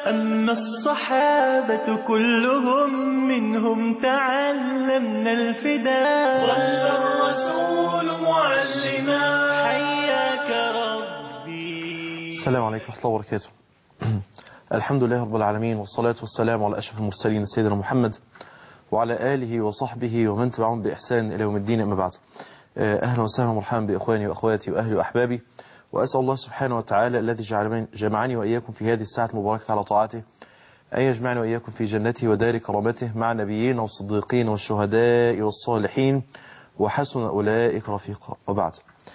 أما الصحابة كلهم منهم تعلمنا الفداء ظل الرسول معلما حياك ربي السلام عليكم ورحمة الله وبركاته الحمد لله رب العالمين والصلاة والسلام على أشرف المرسلين سيدنا محمد وعلى آله وصحبه ومن تبعهم بإحسان إلى يوم الدين أما بعد أهلا وسهلا ومرحبا بإخواني وأخواتي وأهلي وأحبابي وأسأل الله سبحانه وتعالى الذي جمعني وإياكم في هذه الساعة المباركة على طاعته أن يجمعني وإياكم في جنته ودار كرامته مع النبيين والصديقين والشهداء والصالحين وحسن أولئك رفيقا وبعد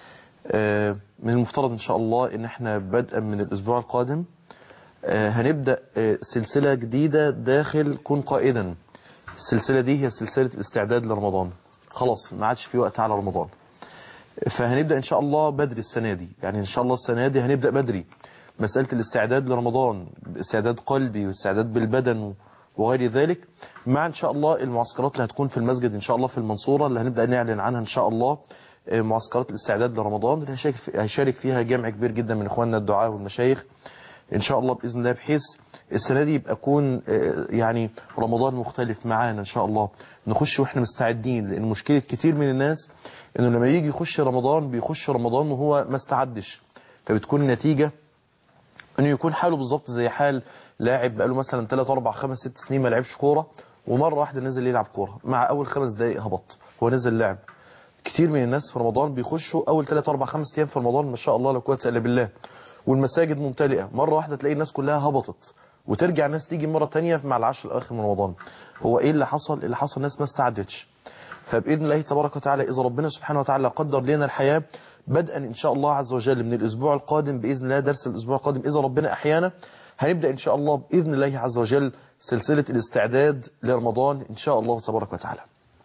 من المفترض إن شاء الله إن احنا بدءا من الأسبوع القادم هنبدأ سلسلة جديدة داخل كن قائدا السلسلة دي هي سلسلة الاستعداد لرمضان خلاص ما عادش في وقت على رمضان فهنبدأ إن شاء الله بدري السنة دي يعني إن شاء الله السنة دي هنبدأ بدري مسألة الاستعداد لرمضان استعداد قلبي واستعداد بالبدن وغير ذلك مع إن شاء الله المعسكرات اللي هتكون في المسجد إن شاء الله في المنصورة اللي هنبدأ نعلن عنها إن شاء الله معسكرات الاستعداد لرمضان اللي هيشارك فيها جمع كبير جدا من إخواننا الدعاء والمشايخ إن شاء الله بإذن الله بحيث السنة دي يبقى يكون يعني رمضان مختلف معانا إن شاء الله نخش وإحنا مستعدين لأن مشكلة كتير من الناس إنه لما يجي يخش رمضان بيخش رمضان وهو ما استعدش فبتكون النتيجة إنه يكون حاله بالظبط زي حال لاعب بقاله مثلا 3 4 5 6 سنين ما لعبش كورة ومرة واحدة نزل يلعب كورة مع أول خمس دقايق هبط هو نزل لعب كتير من الناس في رمضان بيخشوا أول 3 4 5 أيام في رمضان ما شاء الله لا قوة إلا بالله والمساجد ممتلئة مرة واحدة تلاقي الناس كلها هبطت وترجع الناس تيجي مرة تانية مع العشر الأواخر من رمضان هو إيه اللي حصل اللي حصل الناس ما استعدتش فبإذن الله تبارك وتعالى إذا ربنا سبحانه وتعالى قدر لنا الحياة بدءا إن شاء الله عز وجل من الأسبوع القادم بإذن الله درس الأسبوع القادم إذا ربنا أحيانا هنبدأ إن شاء الله بإذن الله عز وجل سلسلة الاستعداد لرمضان إن شاء الله تبارك وتعالى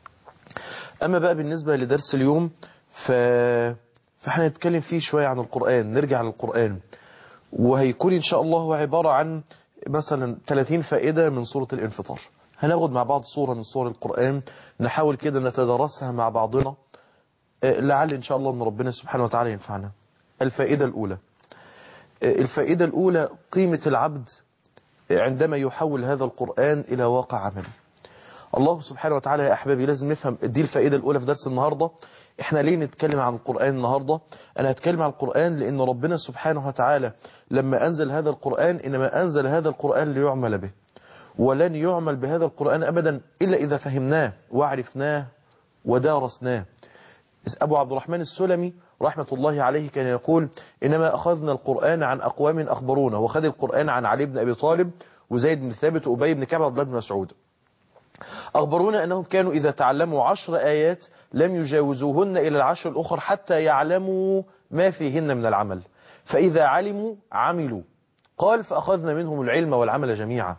أما بقى بالنسبة لدرس اليوم ف... فاحنا نتكلم فيه شوية عن القرآن نرجع للقرآن وهيكون إن شاء الله هو عبارة عن مثلا 30 فائدة من سورة الانفطار هناخد مع بعض صورة من صور القرآن نحاول كده نتدرسها مع بعضنا لعل إن شاء الله أن ربنا سبحانه وتعالى ينفعنا الفائدة الأولى الفائدة الأولى قيمة العبد عندما يحول هذا القرآن إلى واقع عملي الله سبحانه وتعالى يا أحبابي لازم نفهم دي الفائدة الأولى في درس النهاردة احنا ليه نتكلم عن القرآن النهاردة انا هتكلم عن القرآن لان ربنا سبحانه وتعالى لما انزل هذا القرآن انما انزل هذا القرآن ليعمل به ولن يعمل بهذا القرآن ابدا الا اذا فهمناه وعرفناه ودارسناه ابو عبد الرحمن السلمي رحمة الله عليه كان يقول انما اخذنا القرآن عن اقوام اخبرونا وخذ القرآن عن علي بن ابي طالب وزيد بن ثابت وابي بن كعب وعبد الله بن مسعود أخبرونا أنهم كانوا إذا تعلموا عشر آيات لم يجاوزوهن إلى العشر الأخر حتى يعلموا ما فيهن من العمل فإذا علموا عملوا قال فأخذنا منهم العلم والعمل جميعا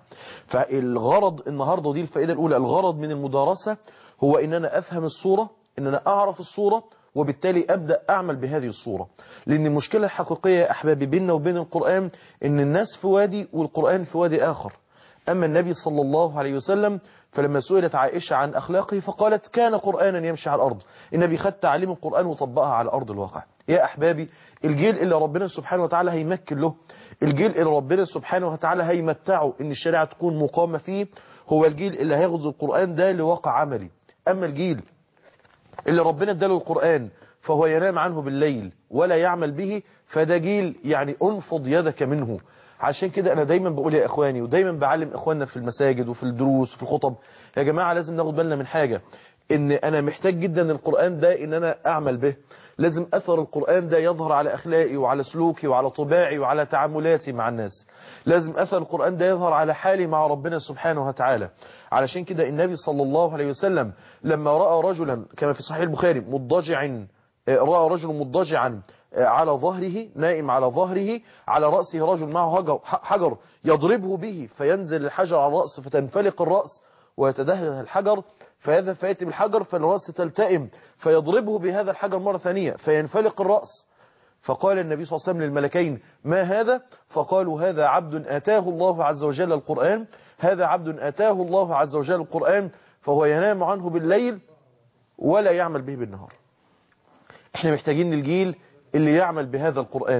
فالغرض النهاردة دي الفائدة الأولى الغرض من المدارسة هو أن أنا أفهم الصورة أن أنا أعرف الصورة وبالتالي أبدأ أعمل بهذه الصورة لأن المشكلة الحقيقية يا أحبابي بيننا وبين القرآن أن الناس في وادي والقرآن في وادي آخر أما النبي صلى الله عليه وسلم فلما سئلت عائشة عن أخلاقه فقالت كان قرآنا يمشي على الأرض النبي خد تعليم القرآن وطبقها على أرض الواقع يا أحبابي الجيل اللي ربنا سبحانه وتعالى هيمكن له الجيل اللي ربنا سبحانه وتعالى هيمتعه ان الشريعة تكون مقامة فيه هو الجيل اللي هيغزو القرآن ده لواقع عملي أما الجيل اللي ربنا اداله القرآن فهو ينام عنه بالليل ولا يعمل به فده جيل يعني انفض يدك منه عشان كده انا دايما بقول يا اخواني ودايما بعلم اخواننا في المساجد وفي الدروس وفي الخطب يا جماعة لازم ناخد بالنا من حاجة ان انا محتاج جدا القرآن ده ان انا اعمل به لازم اثر القرآن ده يظهر على اخلاقي وعلى سلوكي وعلى طباعي وعلى تعاملاتي مع الناس لازم اثر القرآن ده يظهر على حالي مع ربنا سبحانه وتعالى علشان كده النبي صلى الله عليه وسلم لما رأى رجلا كما في صحيح البخاري مضجع رأى رجل مضجعا على ظهره نائم على ظهره على رأسه رجل معه حجر يضربه به فينزل الحجر على الرأس فتنفلق الرأس ويتدهده الحجر فيذهب فيأتي بالحجر فالرأس تلتئم فيضربه بهذا الحجر مرة ثانية فينفلق الرأس فقال النبي صلى الله عليه وسلم للملكين ما هذا فقالوا هذا عبد آتاه الله عز وجل القرآن هذا عبد آتاه الله عز وجل القرآن فهو ينام عنه بالليل ولا يعمل به بالنهار احنا محتاجين الجيل اللي يعمل بهذا القرآن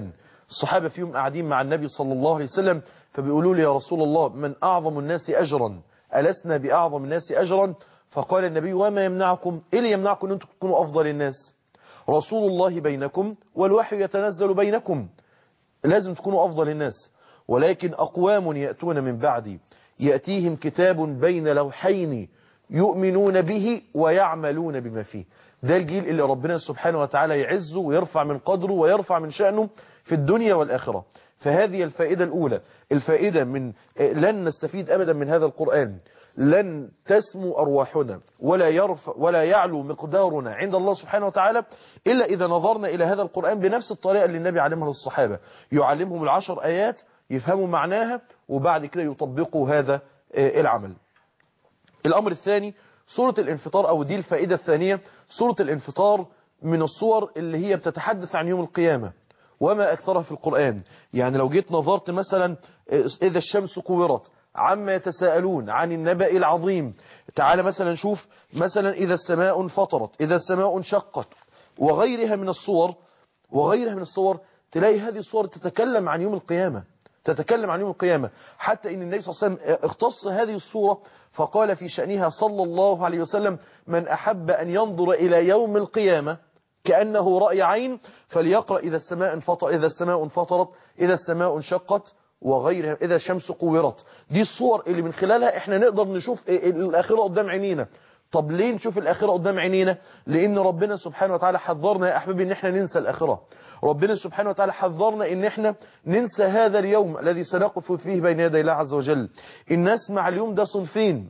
الصحابة فيهم قاعدين مع النبي صلى الله عليه وسلم فبيقولوا لي يا رسول الله من أعظم الناس أجرا ألسنا بأعظم الناس أجرا فقال النبي وما يمنعكم إيه اللي يمنعكم أن أنتم تكونوا أفضل الناس رسول الله بينكم والوحي يتنزل بينكم لازم تكونوا أفضل الناس ولكن أقوام يأتون من بعدي يأتيهم كتاب بين لوحين يؤمنون به ويعملون بما فيه ده الجيل اللي ربنا سبحانه وتعالى يعزه ويرفع من قدره ويرفع من شأنه في الدنيا والآخرة فهذه الفائدة الأولى الفائدة من لن نستفيد أبدا من هذا القرآن لن تسمو أرواحنا ولا يرفع ولا يعلو مقدارنا عند الله سبحانه وتعالى إلا إذا نظرنا إلى هذا القرآن بنفس الطريقة اللي النبي علمها للصحابة يعلمهم العشر آيات يفهموا معناها وبعد كده يطبقوا هذا العمل الأمر الثاني سورة الانفطار أو دي الفائدة الثانية سورة الانفطار من الصور اللي هي بتتحدث عن يوم القيامة وما أكثرها في القرآن يعني لو جيت نظرت مثلا إذا الشمس كورت عما يتساءلون عن النبأ العظيم تعال مثلا شوف مثلا إذا السماء انفطرت إذا السماء انشقت وغيرها من الصور وغيرها من الصور تلاقي هذه الصور تتكلم عن يوم القيامة تتكلم عن يوم القيامة حتى إن النبي صلى الله عليه وسلم اختص هذه الصورة فقال في شأنها صلى الله عليه وسلم من أحب أن ينظر إلى يوم القيامة كأنه رأي عين فليقرأ إذا السماء انفطر إذا السماء انفطرت إذا السماء انشقت وغيرها إذا الشمس قورت دي الصور اللي من خلالها احنا نقدر نشوف الآخرة قدام عينينا طب ليه نشوف الآخرة قدام عينينا لأن ربنا سبحانه وتعالى حذرنا يا أحبابي ان احنا ننسى الآخرة ربنا سبحانه وتعالى حذرنا ان احنا ننسى هذا اليوم الذي سنقف فيه بين يدي الله عز وجل الناس مع اليوم ده صنفين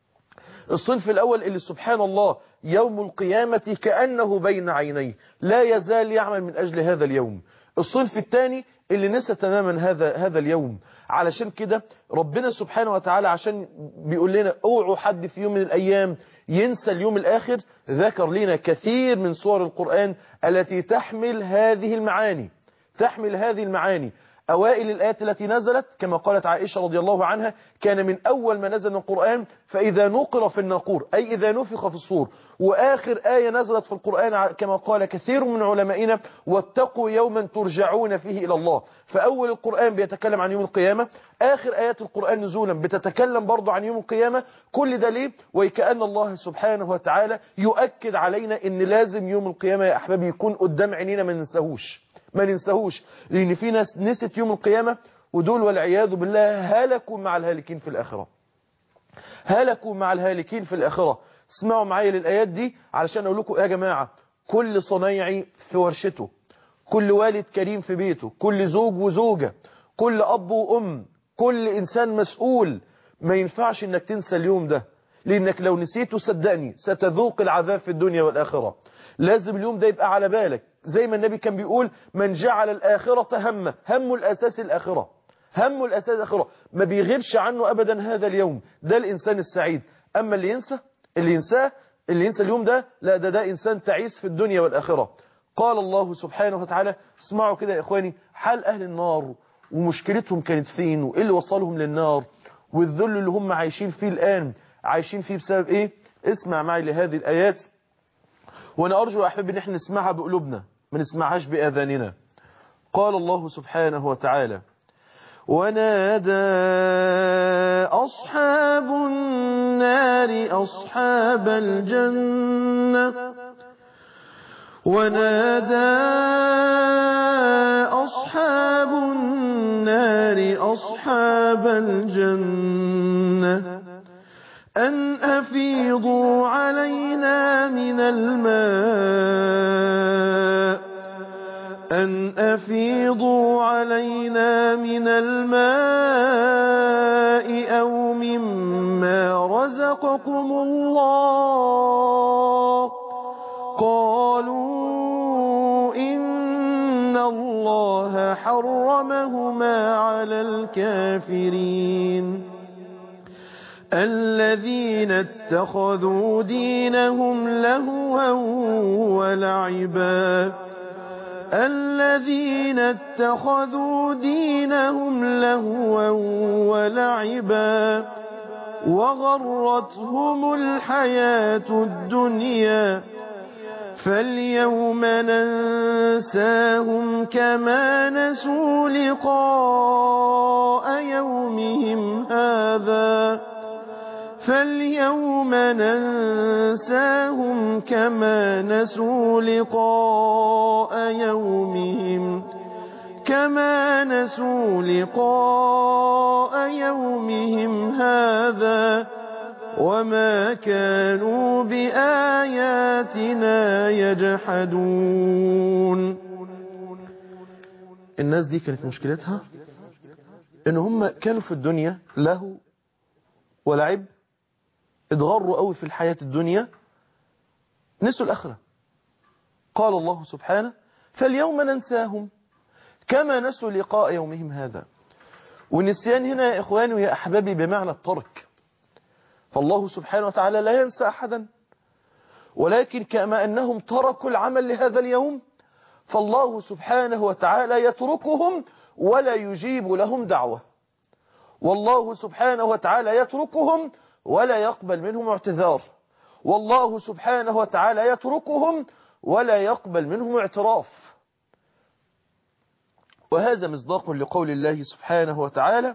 الصنف الأول اللي سبحان الله يوم القيامة كأنه بين عينيه لا يزال يعمل من أجل هذا اليوم الصنف الثاني اللي نسى تماما هذا هذا اليوم علشان كده ربنا سبحانه وتعالى عشان بيقول لنا اوعوا حد في يوم من الأيام ينسى اليوم الآخر ذكر لنا كثير من صور القرآن التي تحمل هذه المعاني تحمل هذه المعاني أوائل الآيات التي نزلت كما قالت عائشة رضي الله عنها كان من أول ما نزل القرآن فإذا نقر في الناقور أي إذا نفخ في الصور وآخر آية نزلت في القرآن كما قال كثير من علمائنا واتقوا يوما ترجعون فيه إلى الله فأول القرآن بيتكلم عن يوم القيامة آخر آيات القرآن نزولا بتتكلم برضو عن يوم القيامة كل ده ليه وكأن الله سبحانه وتعالى يؤكد علينا إن لازم يوم القيامة يا أحبابي يكون قدام عينينا ما ننساهوش ما ننساهوش لأن في ناس نست يوم القيامة ودول والعياذ بالله هلكوا مع الهالكين في الآخرة هلكوا مع الهالكين في الآخرة اسمعوا معايا للآيات دي علشان أقول لكم يا جماعة كل صنايعي في ورشته كل والد كريم في بيته كل زوج وزوجة كل أب وأم كل إنسان مسؤول ما ينفعش إنك تنسى اليوم ده لأنك لو نسيته صدقني ستذوق العذاب في الدنيا والآخرة لازم اليوم ده يبقى على بالك زي ما النبي كان بيقول من جعل الآخرة همه همه الأساس الآخرة همه الأساس الآخرة ما بيغيبش عنه أبدا هذا اليوم ده الإنسان السعيد أما اللي ينسى اللي ينساه اللي ينسى اليوم ده لا ده ده إنسان تعيس في الدنيا والآخرة قال الله سبحانه وتعالى اسمعوا كده يا إخواني حال أهل النار ومشكلتهم كانت فين وإيه اللي وصلهم للنار والذل اللي هم عايشين فيه الآن عايشين فيه بسبب إيه اسمع معي لهذه الآيات وأنا أرجو أحباب أن احنا نسمعها بقلوبنا ما نسمعهاش بآذاننا قال الله سبحانه وتعالى ونادى أصحاب النار أصحاب الجنة ونادى أصحاب النار أصحاب الجنة أن أفيضوا علينا من الماء أن أفيضوا علينا من الماء أو مما رزقكم الله قالوا إن الله حرمهما على الكافرين الذين اتخذوا دينهم لهوا ولعبا الذين اتخذوا دينهم لهوا ولعبا وغرتهم الحياة الدنيا فاليوم ننساهم كما نسوا لقاء يومهم هذا فاليوم ننساهم كما نسوا لقاء يومهم كما نسوا لقاء يومهم هذا وما كانوا بآياتنا يجحدون الناس دي كانت مشكلتها ان هم كانوا في الدنيا له ولعب اتغروا قوي في الحياة الدنيا نسوا الآخرة قال الله سبحانه فاليوم ننساهم كما نسوا لقاء يومهم هذا والنسيان هنا يا إخواني ويا أحبابي بمعنى الترك فالله سبحانه وتعالى لا ينسى أحدا ولكن كما أنهم تركوا العمل لهذا اليوم فالله سبحانه وتعالى يتركهم ولا يجيب لهم دعوة والله سبحانه وتعالى يتركهم ولا يقبل منهم اعتذار والله سبحانه وتعالى يتركهم ولا يقبل منهم اعتراف وهذا مصداق لقول الله سبحانه وتعالى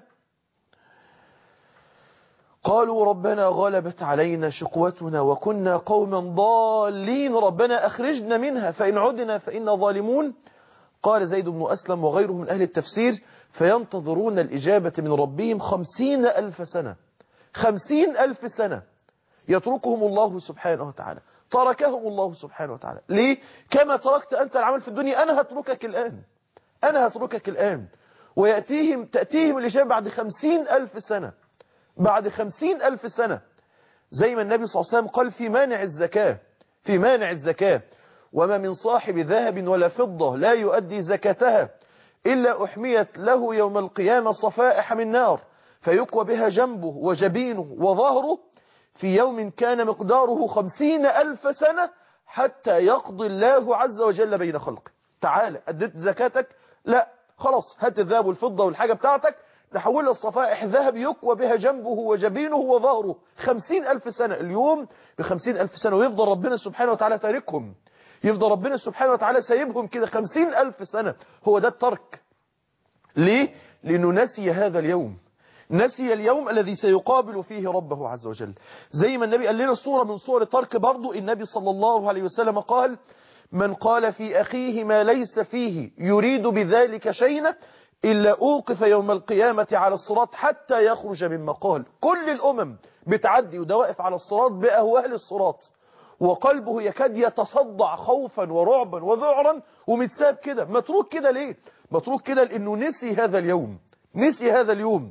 قالوا ربنا غلبت علينا شقوتنا وكنا قوما ضالين ربنا أخرجنا منها فإن عدنا فإنا ظالمون قال زيد بن أسلم وغيره من أهل التفسير فينتظرون الإجابة من ربهم خمسين ألف سنة خمسين ألف سنة يتركهم الله سبحانه وتعالى تركهم الله سبحانه وتعالى ليه؟ كما تركت أنت العمل في الدنيا أنا هتركك الآن أنا هتركك الآن ويأتيهم تأتيهم الإجابة بعد خمسين ألف سنة بعد خمسين ألف سنة زي ما النبي صلى الله عليه وسلم قال في مانع الزكاة في مانع الزكاة وما من صاحب ذهب ولا فضة لا يؤدي زكاتها إلا أحميت له يوم القيامة صفائح من نار فيكوى بها جنبه وجبينه وظهره في يوم كان مقداره خمسين ألف سنة حتى يقضي الله عز وجل بين خلقه تعالى أديت زكاتك لا خلاص هات الذهب والفضة والحاجة بتاعتك نحولها الصفائح ذهب يكوى بها جنبه وجبينه وظهره خمسين ألف سنة اليوم بخمسين ألف سنة ويفضل ربنا سبحانه وتعالى تاركهم يفضل ربنا سبحانه وتعالى سايبهم كده خمسين ألف سنة هو ده الترك ليه؟ لأنه نسي هذا اليوم نسي اليوم الذي سيقابل فيه ربه عز وجل زي ما النبي قال لنا صورة من صور الترك برضو النبي صلى الله عليه وسلم قال من قال في أخيه ما ليس فيه يريد بذلك شيئا إلا أوقف يوم القيامة على الصراط حتى يخرج مما قال كل الأمم بتعدي وده واقف على الصراط بأهوال الصراط وقلبه يكاد يتصدع خوفا ورعبا وذعرا ومتساب كده متروك كده ليه متروك كده لأنه نسي هذا اليوم نسي هذا اليوم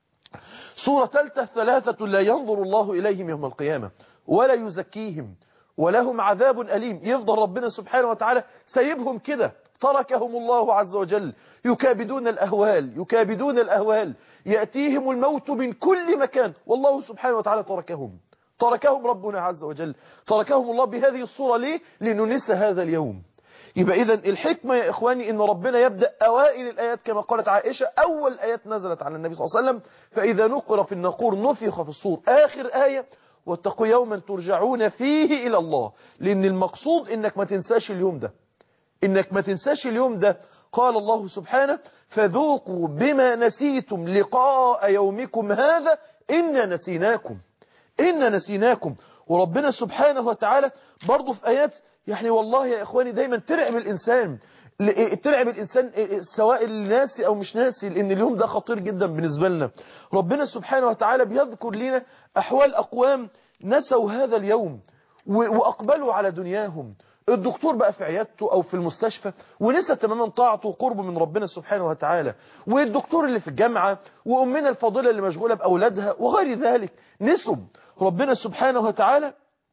صورة ثالثة ثلاثة لا ينظر الله إليهم يوم القيامة ولا يزكيهم ولهم عذاب أليم يفضل ربنا سبحانه وتعالى سيبهم كده تركهم الله عز وجل يكابدون الأهوال يكابدون الأهوال يأتيهم الموت من كل مكان والله سبحانه وتعالى تركهم تركهم ربنا عز وجل تركهم الله بهذه الصورة ليه؟ لأنه نسى هذا اليوم يبقى إذا الحكمة يا إخواني إن ربنا يبدأ أوائل الآيات كما قالت عائشة أول آيات نزلت على النبي صلى الله عليه وسلم فإذا نقر في النقور نفخ في الصور آخر آية واتقوا يوما ترجعون فيه إلى الله لأن المقصود إنك ما تنساش اليوم ده إنك ما تنساش اليوم ده قال الله سبحانه فذوقوا بما نسيتم لقاء يومكم هذا إنا نسيناكم إنا نسيناكم وربنا سبحانه وتعالى برضو في آيات يعني والله يا إخواني دايما ترعب الإنسان ترعب الإنسان سواء ناسي أو مش ناسي لأن اليوم ده خطير جدا بالنسبة لنا ربنا سبحانه وتعالى بيذكر لنا أحوال أقوام نسوا هذا اليوم وأقبلوا على دنياهم الدكتور بقى في عيادته أو في المستشفى ونسى تماما طاعته وقربه من ربنا سبحانه وتعالى والدكتور اللي في الجامعة وأمنا الفاضلة اللي مشغولة بأولادها وغير ذلك نسوا ربنا سبحانه وتعالى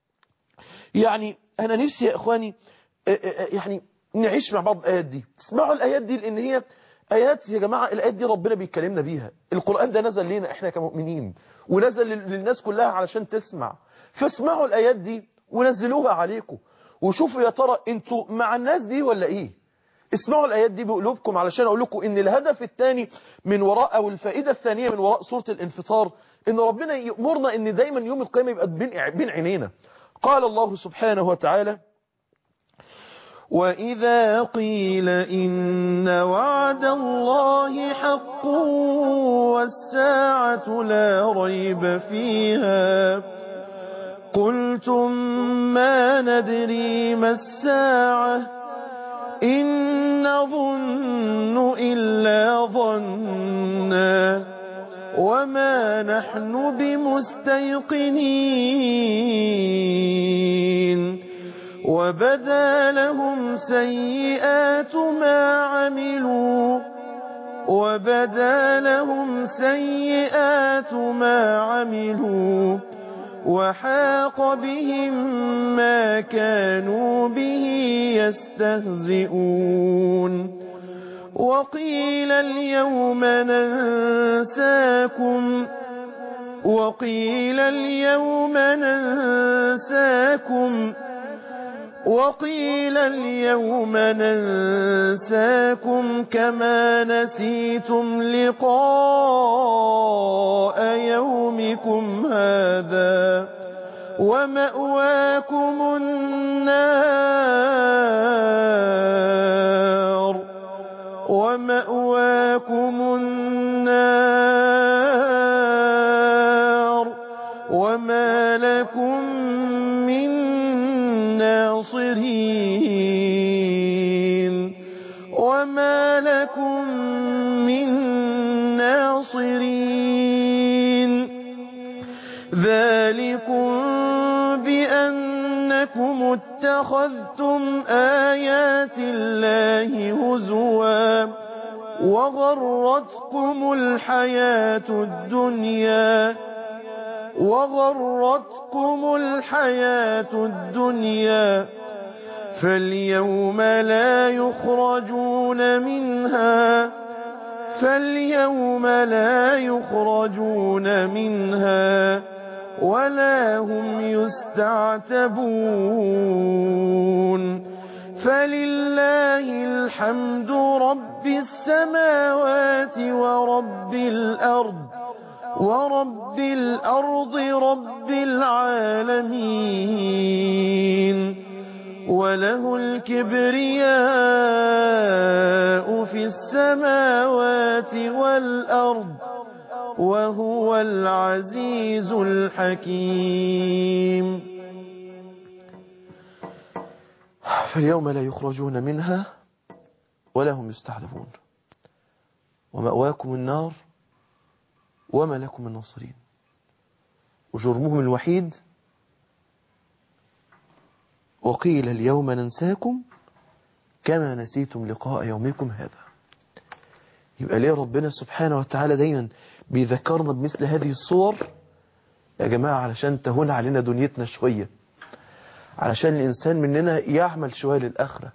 يعني أنا نفسي يا إخواني يعني نعيش مع بعض الآيات دي تسمعوا الآيات دي لأن هي آيات يا جماعة الآيات دي ربنا بيتكلمنا بيها القرآن ده نزل لنا إحنا كمؤمنين ونزل للناس كلها علشان تسمع فاسمعوا الآيات دي ونزلوها عليكم وشوفوا يا ترى انتوا مع الناس دي ولا ايه اسمعوا الآيات دي بقلوبكم علشان أقول لكم إن الهدف الثاني من وراء أو الفائدة الثانية من وراء سورة الانفطار إن ربنا يأمرنا إن دايما يوم القيامة يبقى بين بين عينينا قال الله سبحانه وتعالى وإذا قيل إن وعد الله حق والساعة لا ريب فيها قلتم ما ندري ما الساعة إن نظن إلا ظنا وما نحن بمستيقنين وبدا لهم سيئات ما عملوا وبدا لهم سيئات ما عملوا وحاق بهم ما كانوا به يستهزئون وقيل اليوم ننساكم وقيل اليوم ننساكم وقيل اليوم ننساكم كما نسيتم لقاء يومكم هذا ومأواكم النار ومأواكم النار وما لكم من ناصرين وما لكم من ناصرين ذلكم بأنكم اتخذتم آيات الله هزوا وغرتكم الحياة الدنيا وغرتكم الحياة الدنيا فاليوم لا يخرجون منها فاليوم لا يخرجون منها ولا هم يستعتبون فلله الحمد رب السماوات ورب الأرض ورب الأرض رب العالمين وله الكبرياء في السماوات والأرض وهو العزيز الحكيم فاليوم لا يخرجون منها ولا هم يستعذبون ومأواكم النار وما لكم من ناصرين وجرمهم الوحيد وقيل اليوم ننساكم كما نسيتم لقاء يومكم هذا يبقى ليه ربنا سبحانه وتعالى دايما بيذكرنا بمثل هذه الصور يا جماعة علشان تهون علينا دنيتنا شوية علشان الإنسان مننا يعمل شوية للآخرة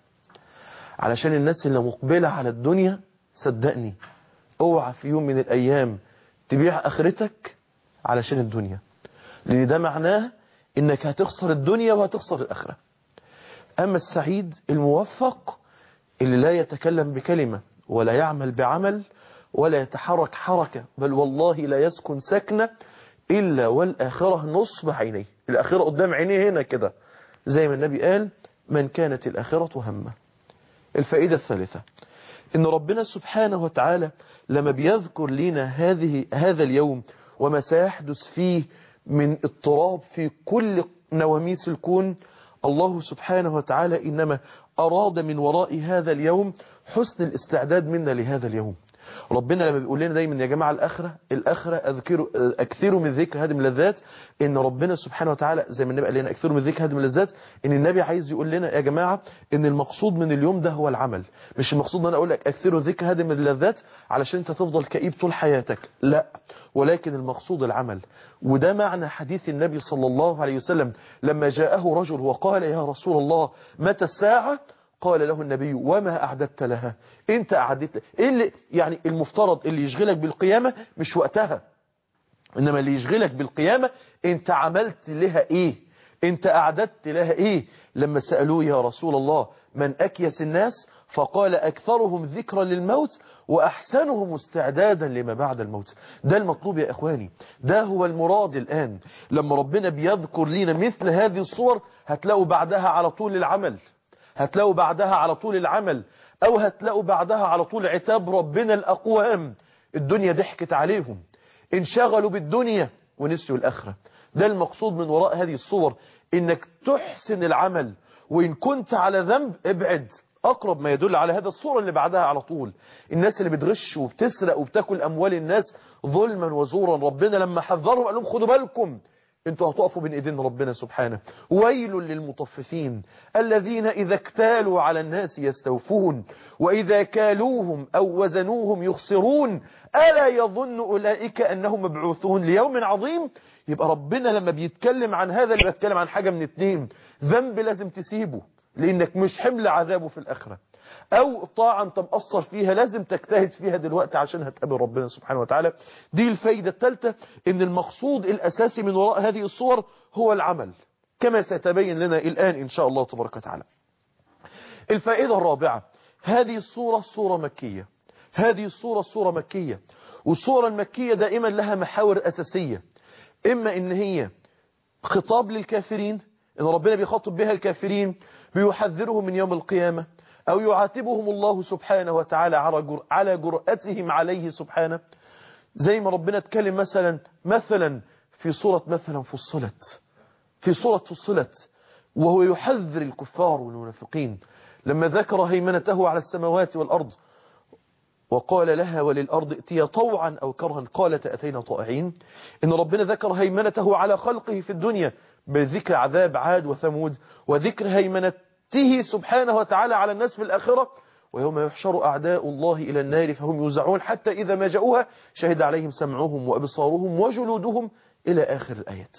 علشان الناس اللي مقبلة على الدنيا صدقني اوعى في يوم من الأيام تبيع آخرتك علشان الدنيا لأن ده معناه إنك هتخسر الدنيا وهتخسر الآخرة أما السعيد الموفق اللي لا يتكلم بكلمة ولا يعمل بعمل ولا يتحرك حركة بل والله لا يسكن سكنة إلا والآخرة نصب عينيه الآخرة قدام عينيه هنا كده زي ما النبي قال من كانت الآخرة همه الفائدة الثالثة إن ربنا سبحانه وتعالى لما بيذكر لنا هذه هذا اليوم وما سيحدث فيه من اضطراب في كل نواميس الكون الله سبحانه وتعالى إنما أراد من وراء هذا اليوم حسن الاستعداد منا لهذا اليوم ربنا لما بيقول لنا دايما يا جماعة الآخرة الآخرة أذكروا أكثروا من ذكر هذه اللذات إن ربنا سبحانه وتعالى زي ما النبي قال لنا أكثروا من ذكر هذه اللذات إن النبي عايز يقول لنا يا جماعة إن المقصود من اليوم ده هو العمل مش المقصود إن أنا أقول لك أكثروا ذكر هذه اللذات علشان أنت تفضل كئيب طول حياتك لا ولكن المقصود العمل وده معنى حديث النبي صلى الله عليه وسلم لما جاءه رجل وقال يا رسول الله متى الساعة قال له النبي وما أعددت لها انت أعددت إيه اللي يعني المفترض اللي يشغلك بالقيامة مش وقتها إنما اللي يشغلك بالقيامة انت عملت لها إيه انت أعددت لها إيه لما سألوه يا رسول الله من أكيس الناس فقال أكثرهم ذكرا للموت وأحسنهم استعدادا لما بعد الموت ده المطلوب يا إخواني ده هو المراد الآن لما ربنا بيذكر لنا مثل هذه الصور هتلاقوا بعدها على طول العمل هتلاقوا بعدها على طول العمل أو هتلاقوا بعدها على طول عتاب ربنا الأقوام الدنيا ضحكت عليهم انشغلوا بالدنيا ونسيوا الآخرة ده المقصود من وراء هذه الصور إنك تحسن العمل وإن كنت على ذنب ابعد أقرب ما يدل على هذا الصورة اللي بعدها على طول الناس اللي بتغش وبتسرق وبتاكل أموال الناس ظلما وزورا ربنا لما حذرهم قال لهم خدوا بالكم انتوا هتقفوا بين ايدين ربنا سبحانه ويل للمطففين الذين إذا اكتالوا على الناس يستوفون وإذا كالوهم أو وزنوهم يخسرون ألا يظن أولئك أنهم مبعوثون ليوم عظيم يبقى ربنا لما بيتكلم عن هذا اللي بيتكلم عن حاجة من اتنين ذنب لازم تسيبه لانك مش حمل عذابه في الاخره او طاعه انت مقصر فيها لازم تجتهد فيها دلوقتي عشان هتقابل ربنا سبحانه وتعالى دي الفايده الثالثه ان المقصود الاساسي من وراء هذه الصور هو العمل كما سيتبين لنا الان ان شاء الله تبارك وتعالى الفائده الرابعه هذه الصوره صوره مكيه هذه الصوره صوره مكيه والصوره المكيه دائما لها محاور اساسيه اما ان هي خطاب للكافرين ان ربنا بيخاطب بها الكافرين بيحذرهم من يوم القيامة أو يعاتبهم الله سبحانه وتعالى على جرأتهم عليه سبحانه زي ما ربنا اتكلم مثلا مثلا في صورة مثلا فصلت في صورة فصلت وهو يحذر الكفار والمنافقين لما ذكر هيمنته على السماوات والأرض وقال لها وللأرض ائتيا طوعا أو كرها قالت أتينا طائعين إن ربنا ذكر هيمنته على خلقه في الدنيا بذكر عذاب عاد وثمود وذكر هيمنته سبحانه وتعالى على الناس في الآخرة ويوم يحشر أعداء الله إلى النار فهم يوزعون حتى إذا ما جاءوها شهد عليهم سمعهم وأبصارهم وجلودهم إلى آخر الآيات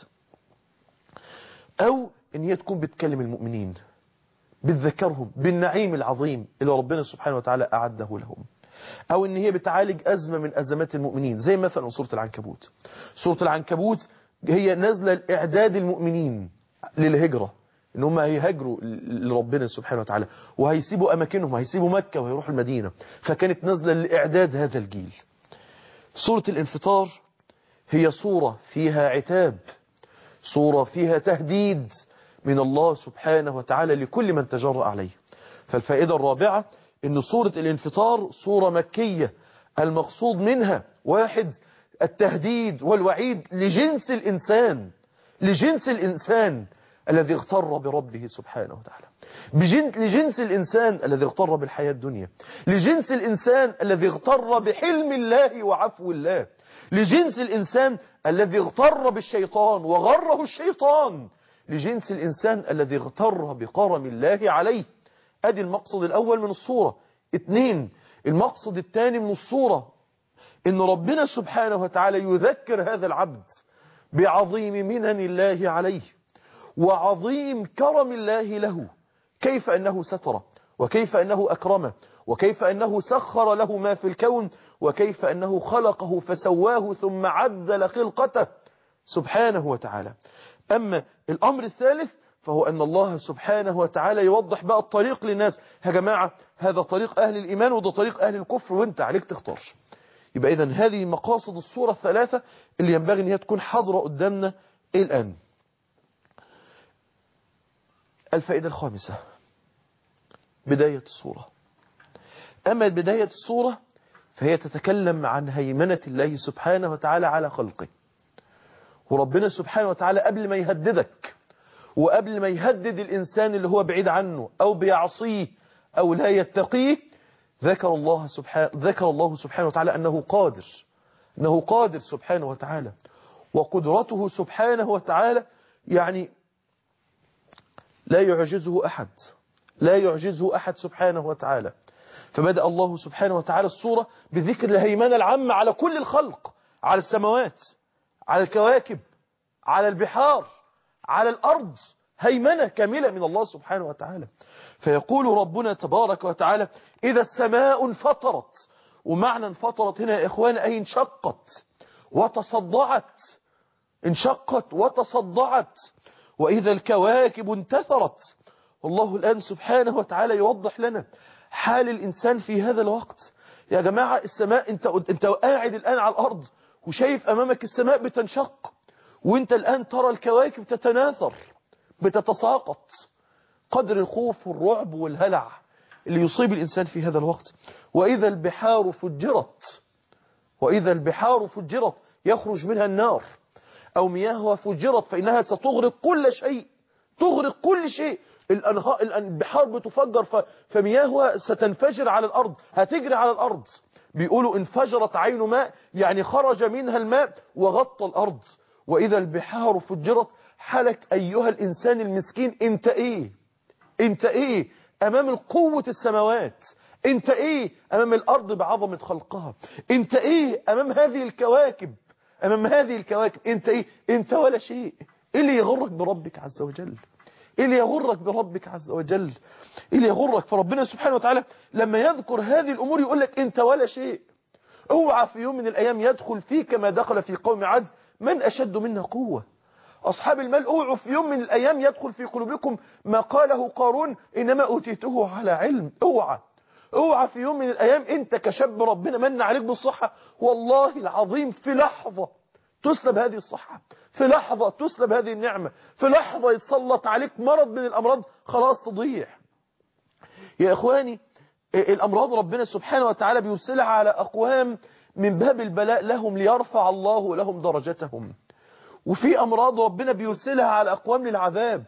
أو إن هي تكون بتكلم المؤمنين بتذكرهم بالنعيم العظيم اللي ربنا سبحانه وتعالى أعده لهم أو إن هي بتعالج أزمة من أزمات المؤمنين زي مثلا سورة العنكبوت سورة العنكبوت هي نازلة لإعداد المؤمنين للهجرة ان هم هيهاجروا لربنا سبحانه وتعالى وهيسيبوا اماكنهم هيسيبوا مكة وهيروحوا المدينة فكانت نازلة لاعداد هذا الجيل سورة الانفطار هي صورة فيها عتاب صورة فيها تهديد من الله سبحانه وتعالى لكل من تجرأ عليه فالفائدة الرابعة ان صورة الانفطار صورة مكية المقصود منها واحد التهديد والوعيد لجنس الإنسان لجنس الإنسان الذي اغتر بربه سبحانه وتعالى بجن... لجنس الإنسان الذي اغتر بالحياة الدنيا لجنس الإنسان الذي اغتر بحلم الله وعفو الله لجنس الإنسان الذي اغتر بالشيطان وغره الشيطان لجنس الإنسان الذي اغتر بقرم الله عليه أدي المقصد الأول من الصورة اثنين المقصد الثاني من الصورة إن ربنا سبحانه وتعالى يذكر هذا العبد بعظيم منن الله عليه وعظيم كرم الله له كيف أنه ستره وكيف أنه أكرمه وكيف أنه سخر له ما في الكون وكيف أنه خلقه فسواه ثم عدل خلقته سبحانه وتعالى أما الأمر الثالث فهو أن الله سبحانه وتعالى يوضح بقى الطريق للناس يا جماعة هذا طريق أهل الإيمان وده طريق أهل الكفر وانت عليك تختار يبقى إذن هذه مقاصد الصورة الثلاثة اللي ينبغي أن هي تكون حاضرة قدامنا الآن الفائدة الخامسة بداية الصورة أما بداية الصورة فهي تتكلم عن هيمنة الله سبحانه وتعالى على خلقه وربنا سبحانه وتعالى قبل ما يهددك وقبل ما يهدد الإنسان اللي هو بعيد عنه أو بيعصيه أو لا يتقيه ذكر الله سبحانه ذكر الله سبحانه وتعالى أنه قادر أنه قادر سبحانه وتعالى وقدرته سبحانه وتعالى يعني لا يعجزه أحد لا يعجزه أحد سبحانه وتعالى فبدأ الله سبحانه وتعالى الصورة بذكر الهيمنة العامة على كل الخلق على السماوات على الكواكب على البحار على الأرض هيمنة كاملة من الله سبحانه وتعالى فيقول ربنا تبارك وتعالى إذا السماء انفطرت ومعنى انفطرت هنا يا إخوان أي انشقت وتصدعت انشقت وتصدعت وإذا الكواكب انتثرت والله الآن سبحانه وتعالى يوضح لنا حال الإنسان في هذا الوقت يا جماعة السماء انت, انت قاعد الآن على الأرض وشايف أمامك السماء بتنشق وانت الآن ترى الكواكب تتناثر بتتساقط قدر الخوف والرعب والهلع اللي يصيب الإنسان في هذا الوقت وإذا البحار فجرت وإذا البحار فجرت يخرج منها النار أو مياهها فجرت فإنها ستغرق كل شيء تغرق كل شيء الأنهار البحار بتفجر ف- فمياهها ستنفجر على الأرض هتجري على الأرض بيقولوا انفجرت عين ماء يعني خرج منها الماء وغطى الأرض وإذا البحار فجرت حلك أيها الإنسان المسكين انت ايه انت ايه امام القوة السماوات انت ايه امام الارض بعظمة خلقها انت ايه امام هذه الكواكب امام هذه الكواكب انت ايه انت ولا شيء ايه اللي يغرك بربك عز وجل ايه اللي يغرك بربك عز وجل ايه اللي يغرك فربنا سبحانه وتعالى لما يذكر هذه الامور يقول لك انت ولا شيء اوعى في يوم من الايام يدخل فيك ما دخل في قوم عاد من اشد منا قوه أصحاب المال اوعوا في يوم من الأيام يدخل في قلوبكم ما قاله قارون إنما أوتيته على علم اوعى اوعى في يوم من الأيام أنت كشاب ربنا من عليك بالصحة والله العظيم في لحظة تسلب هذه الصحة في لحظة تسلب هذه النعمة في لحظة يتسلط عليك مرض من الأمراض خلاص تضيع يا إخواني الأمراض ربنا سبحانه وتعالى بيرسلها على أقوام من باب البلاء لهم ليرفع الله لهم درجتهم وفي أمراض ربنا بيرسلها على أقوام للعذاب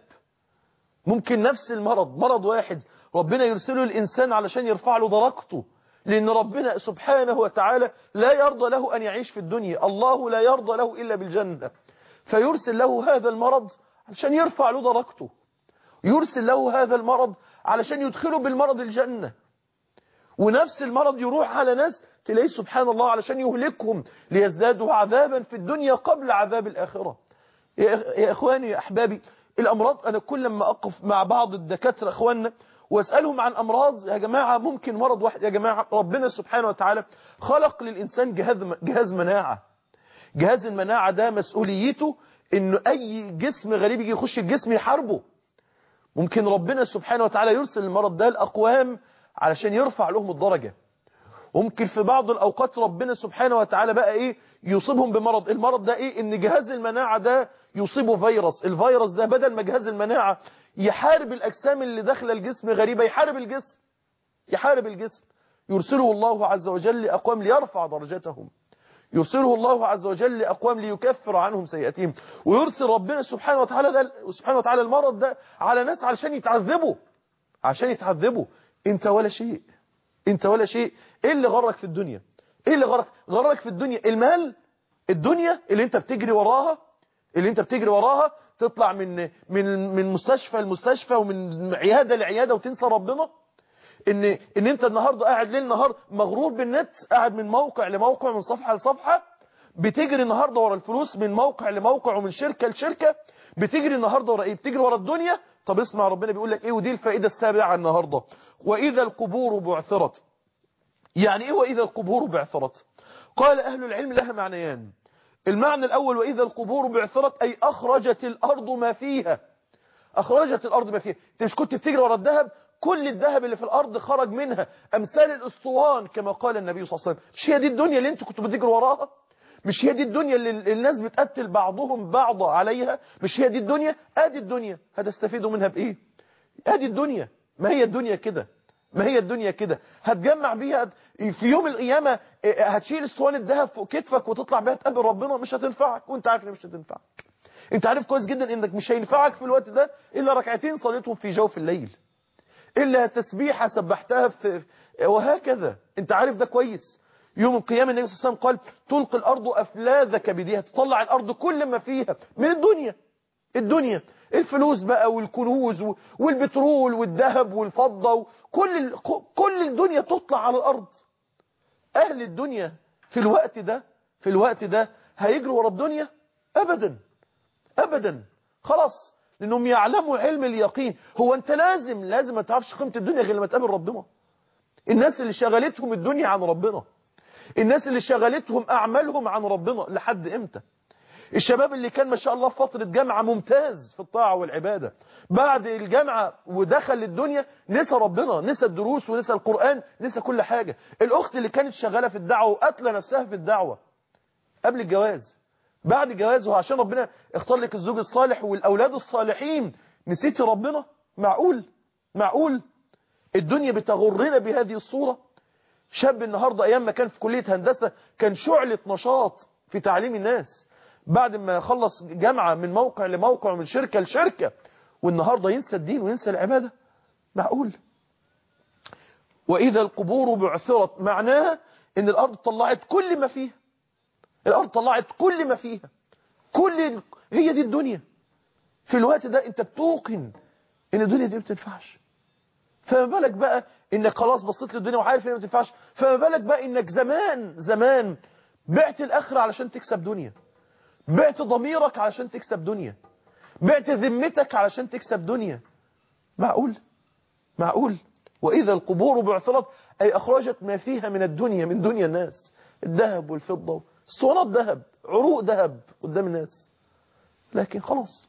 ممكن نفس المرض مرض واحد ربنا يرسله الإنسان علشان يرفع له درجته لأن ربنا سبحانه وتعالى لا يرضى له أن يعيش في الدنيا الله لا يرضى له إلا بالجنة فيرسل له هذا المرض علشان يرفع له درجته يرسل له هذا المرض علشان يدخله بالمرض الجنة ونفس المرض يروح على ناس تلاقيه سبحان الله علشان يهلكهم ليزدادوا عذابا في الدنيا قبل عذاب الآخرة يا إخ- يا إخواني يا أحبابي الأمراض أنا كل لما أقف مع بعض الدكاترة إخواننا واسألهم عن أمراض يا جماعة ممكن مرض واحد يا جماعة ربنا سبحانه وتعالى خلق للإنسان جهاز جهاز مناعة جهاز المناعة ده مسؤوليته إنه أي جسم غريب يجي يخش الجسم يحاربه ممكن ربنا سبحانه وتعالى يرسل المرض ده الأقوام علشان يرفع لهم الدرجة ممكن في بعض الأوقات ربنا سبحانه وتعالى بقى إيه يصيبهم بمرض المرض ده إيه إن جهاز المناعة ده يصيبه فيروس الفيروس ده بدل ما جهاز المناعة يحارب الأجسام اللي داخله الجسم غريبة يحارب الجسم يحارب الجسم يرسله الله عز وجل لأقوام ليرفع درجتهم يرسله الله عز وجل لأقوام ليكفر عنهم سيئاتهم ويرسل ربنا سبحانه وتعالى ده سبحانه وتعالى المرض ده على ناس علشان يتعذبوا عشان يتعذبوا انت ولا شيء انت ولا شيء ايه اللي غرك في الدنيا ايه اللي غرك غرك في الدنيا المال الدنيا اللي انت بتجري وراها اللي انت بتجري وراها تطلع من من من مستشفى لمستشفى ومن عياده لعياده وتنسى ربنا ان ان انت النهارده قاعد ليل نهار مغرور بالنت قاعد من موقع لموقع من صفحه لصفحه بتجري النهارده ورا الفلوس من موقع لموقع ومن شركه لشركه بتجري النهارده ورا ايه بتجري ورا الدنيا طب اسمع ربنا بيقول لك ايه ودي الفائده السابعه النهارده واذا القبور بعثرت يعني ايه واذا القبور بعثرت قال اهل العلم لها معنيان المعنى الاول واذا القبور بعثرت اي اخرجت الارض ما فيها اخرجت الارض ما فيها انت مش كنت بتجري ورا الذهب كل الذهب اللي في الارض خرج منها امثال الاسطوان كما قال النبي صلى الله عليه وسلم مش هي دي الدنيا اللي انتوا كنتوا بتجروا وراها مش هي دي الدنيا اللي الناس بتقتل بعضهم بعض عليها مش هي دي الدنيا ادي الدنيا هتستفيدوا منها بايه ادي الدنيا ما هي الدنيا كده ما هي الدنيا كده هتجمع بيها في يوم القيامة هتشيل اسطوان الذهب فوق كتفك وتطلع بيها تقابل ربنا مش هتنفعك وانت عارف ان مش هتنفعك انت عارف كويس جدا انك مش هينفعك في الوقت ده الا ركعتين صليتهم في جوف الليل الا تسبيحة سبحتها في وهكذا انت عارف ده كويس يوم القيامة النبي صلى الله عليه وسلم قال تلقي الارض افلاذك بديها تطلع الارض كل ما فيها من الدنيا الدنيا الفلوس بقى والكنوز والبترول والذهب والفضة كل كل الدنيا تطلع على الأرض أهل الدنيا في الوقت ده في الوقت ده هيجروا ورا الدنيا أبدا أبدا خلاص لأنهم يعلموا علم اليقين هو أنت لازم لازم ما تعرفش قيمة الدنيا غير لما تقابل ربنا الناس اللي شغلتهم الدنيا عن ربنا الناس اللي شغلتهم أعمالهم عن ربنا لحد إمتى الشباب اللي كان ما شاء الله في فترة جامعة ممتاز في الطاعة والعبادة بعد الجامعة ودخل الدنيا نسى ربنا نسى الدروس ونسى القرآن نسى كل حاجة الأخت اللي كانت شغالة في الدعوة وقتل نفسها في الدعوة قبل الجواز بعد جوازه عشان ربنا اختار لك الزوج الصالح والأولاد الصالحين نسيتي ربنا معقول معقول الدنيا بتغرنا بهذه الصورة شاب النهاردة أيام ما كان في كلية هندسة كان شعلة نشاط في تعليم الناس بعد ما خلص جامعة من موقع لموقع ومن شركة لشركة والنهاردة ينسى الدين وينسى العبادة معقول وإذا القبور بعثرت معناها إن الأرض طلعت كل ما فيها الأرض طلعت كل ما فيها كل هي دي الدنيا في الوقت ده أنت بتوقن إن الدنيا دي ما بتنفعش فما بالك بقى إنك خلاص بصيت للدنيا وعارف إنها ما بتنفعش فما بالك بقى إنك زمان زمان بعت الآخرة علشان تكسب دنيا بعت ضميرك علشان تكسب دنيا بعت ذمتك علشان تكسب دنيا معقول معقول وإذا القبور بعثرت أي أخرجت ما فيها من الدنيا من دنيا الناس الذهب والفضة اسطوانات ذهب عروق ذهب قدام الناس لكن خلاص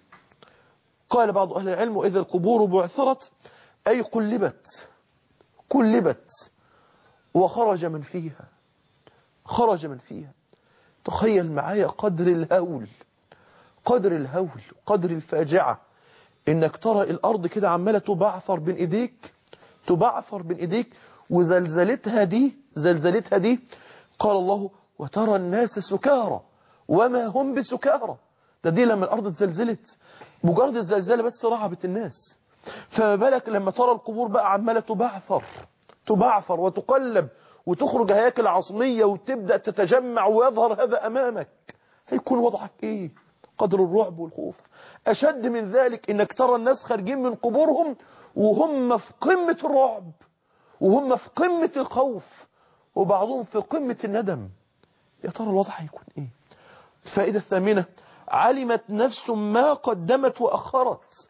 قال بعض أهل العلم وإذا القبور بعثرت أي قلبت قلبت وخرج من فيها خرج من فيها تخيل معايا قدر الهول قدر الهول قدر الفاجعة انك ترى الارض كده عمالة تبعثر بين ايديك تبعثر بين ايديك وزلزلتها دي زلزلتها دي قال الله وترى الناس سكارى وما هم بسكارى ده دي لما الارض اتزلزلت مجرد الزلزال بس رعبت الناس فما بالك لما ترى القبور بقى عمالة تبعثر تبعثر وتقلب وتخرج هياكل عظمية وتبدأ تتجمع ويظهر هذا أمامك هيكون وضعك إيه قدر الرعب والخوف أشد من ذلك إنك ترى الناس خارجين من قبورهم وهم في قمة الرعب وهم في قمة الخوف وبعضهم في قمة الندم يا ترى الوضع هيكون إيه الفائدة الثامنة علمت نفس ما قدمت وأخرت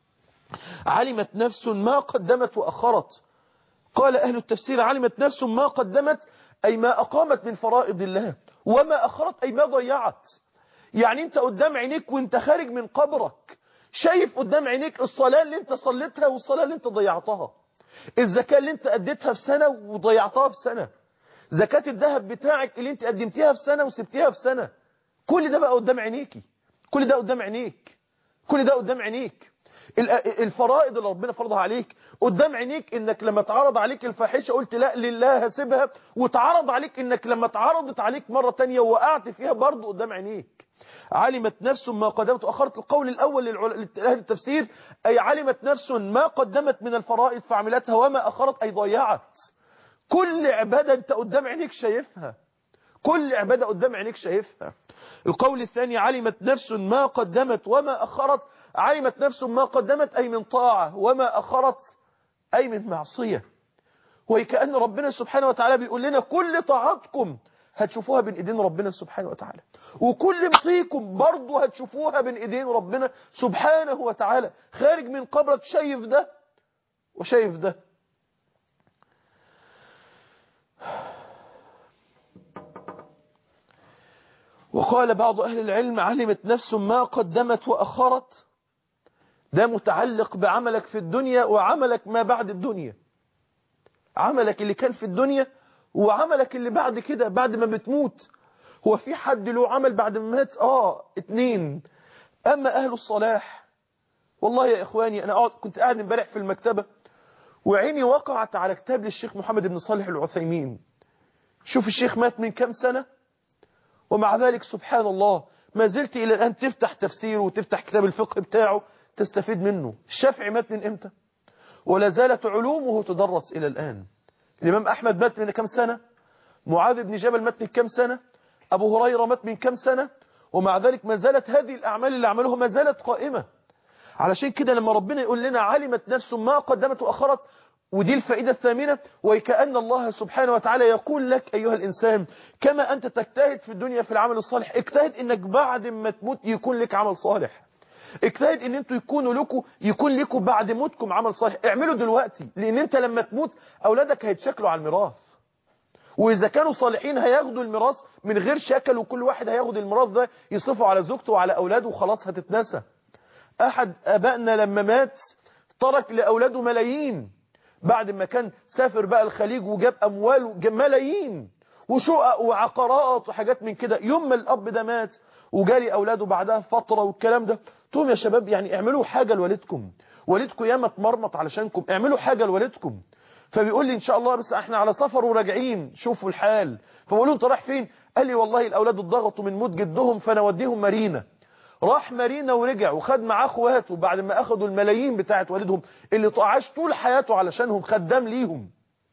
علمت نفس ما قدمت وأخرت قال أهل التفسير علمت نفس ما قدمت أي ما أقامت من فرائض الله وما أخرت أي ما ضيعت يعني أنت قدام عينيك وانت خارج من قبرك شايف قدام عينيك الصلاة اللي انت صليتها والصلاة اللي انت ضيعتها الزكاة اللي انت أديتها في سنة وضيعتها في سنة زكاة الذهب بتاعك اللي انت قدمتيها في سنة وسبتيها في سنة كل ده بقى قدام عينيكي كل ده قدام عينيك كل ده قدام عينيك الفرائض اللي ربنا فرضها عليك قدام عينيك انك لما تعرض عليك الفاحشة قلت لا لله هسيبها وتعرض عليك انك لما اتعرضت عليك مرة تانية ووقعت فيها برضه قدام عينيك علمت نفس ما قدمت وأخرت القول الأول لأهل التفسير أي علمت نفس ما قدمت من الفرائض فعملتها وما أخرت أي ضيعت كل عبادة أنت قدام عينيك شايفها كل عبادة قدام عينيك شايفها القول الثاني علمت نفس ما قدمت وما أخرت علمت نفس ما قدمت أي من طاعة وما أخرت أي من معصية وكأن ربنا سبحانه وتعالى بيقول لنا كل طاعتكم هتشوفوها بين ايدين ربنا سبحانه وتعالى وكل معصيكم برضه هتشوفوها بين ايدين ربنا سبحانه وتعالى خارج من قبرك شايف ده وشايف ده وقال بعض أهل العلم علمت نفس ما قدمت وأخرت ده متعلق بعملك في الدنيا وعملك ما بعد الدنيا عملك اللي كان في الدنيا وعملك اللي بعد كده بعد ما بتموت هو في حد له عمل بعد ما مات اه اتنين اما اهل الصلاح والله يا اخواني انا قاعد كنت قاعد امبارح في المكتبة وعيني وقعت على كتاب للشيخ محمد بن صالح العثيمين شوف الشيخ مات من كام سنة ومع ذلك سبحان الله ما زلت الى الان تفتح تفسيره وتفتح كتاب الفقه بتاعه تستفيد منه الشافعي مات من امتى ولا زالت علومه تدرس الى الان الإمام أحمد مات من كم سنة معاذ بن جبل مات من كم سنة أبو هريرة مات من كم سنة ومع ذلك ما زالت هذه الأعمال اللي عملوها ما زالت قائمة علشان كده لما ربنا يقول لنا علمت نفس ما قدمت وأخرت ودي الفائدة الثامنة وكأن الله سبحانه وتعالى يقول لك أيها الإنسان كما أنت تجتهد في الدنيا في العمل الصالح اجتهد إنك بعد ما تموت يكون لك عمل صالح اجتهد ان انتوا يكونوا لكم يكون لكم بعد موتكم عمل صالح اعملوا دلوقتي لان انت لما تموت اولادك هيتشكلوا على الميراث واذا كانوا صالحين هياخدوا الميراث من غير شكل وكل واحد هياخد الميراث ده يصرفه على زوجته وعلى اولاده وخلاص هتتنسى احد ابائنا لما مات ترك لاولاده ملايين بعد ما كان سافر بقى الخليج وجاب اموال وجاب ملايين وشقق وعقارات وحاجات من كده يوم ما الاب ده مات وجالي اولاده بعدها فتره والكلام ده قلت لهم يا شباب يعني اعملوا حاجة لوالدكم والدكم ياما اتمرمط علشانكم اعملوا حاجة لوالدكم فبيقول لي ان شاء الله بس احنا على سفر وراجعين شوفوا الحال فبقول له انت رايح فين قال لي والله الاولاد اتضغطوا من موت جدهم فانا اوديهم مارينا راح مارينا ورجع وخد معاه اخواته بعد ما اخدوا الملايين بتاعت والدهم اللي عاش طول حياته علشانهم خدام ليهم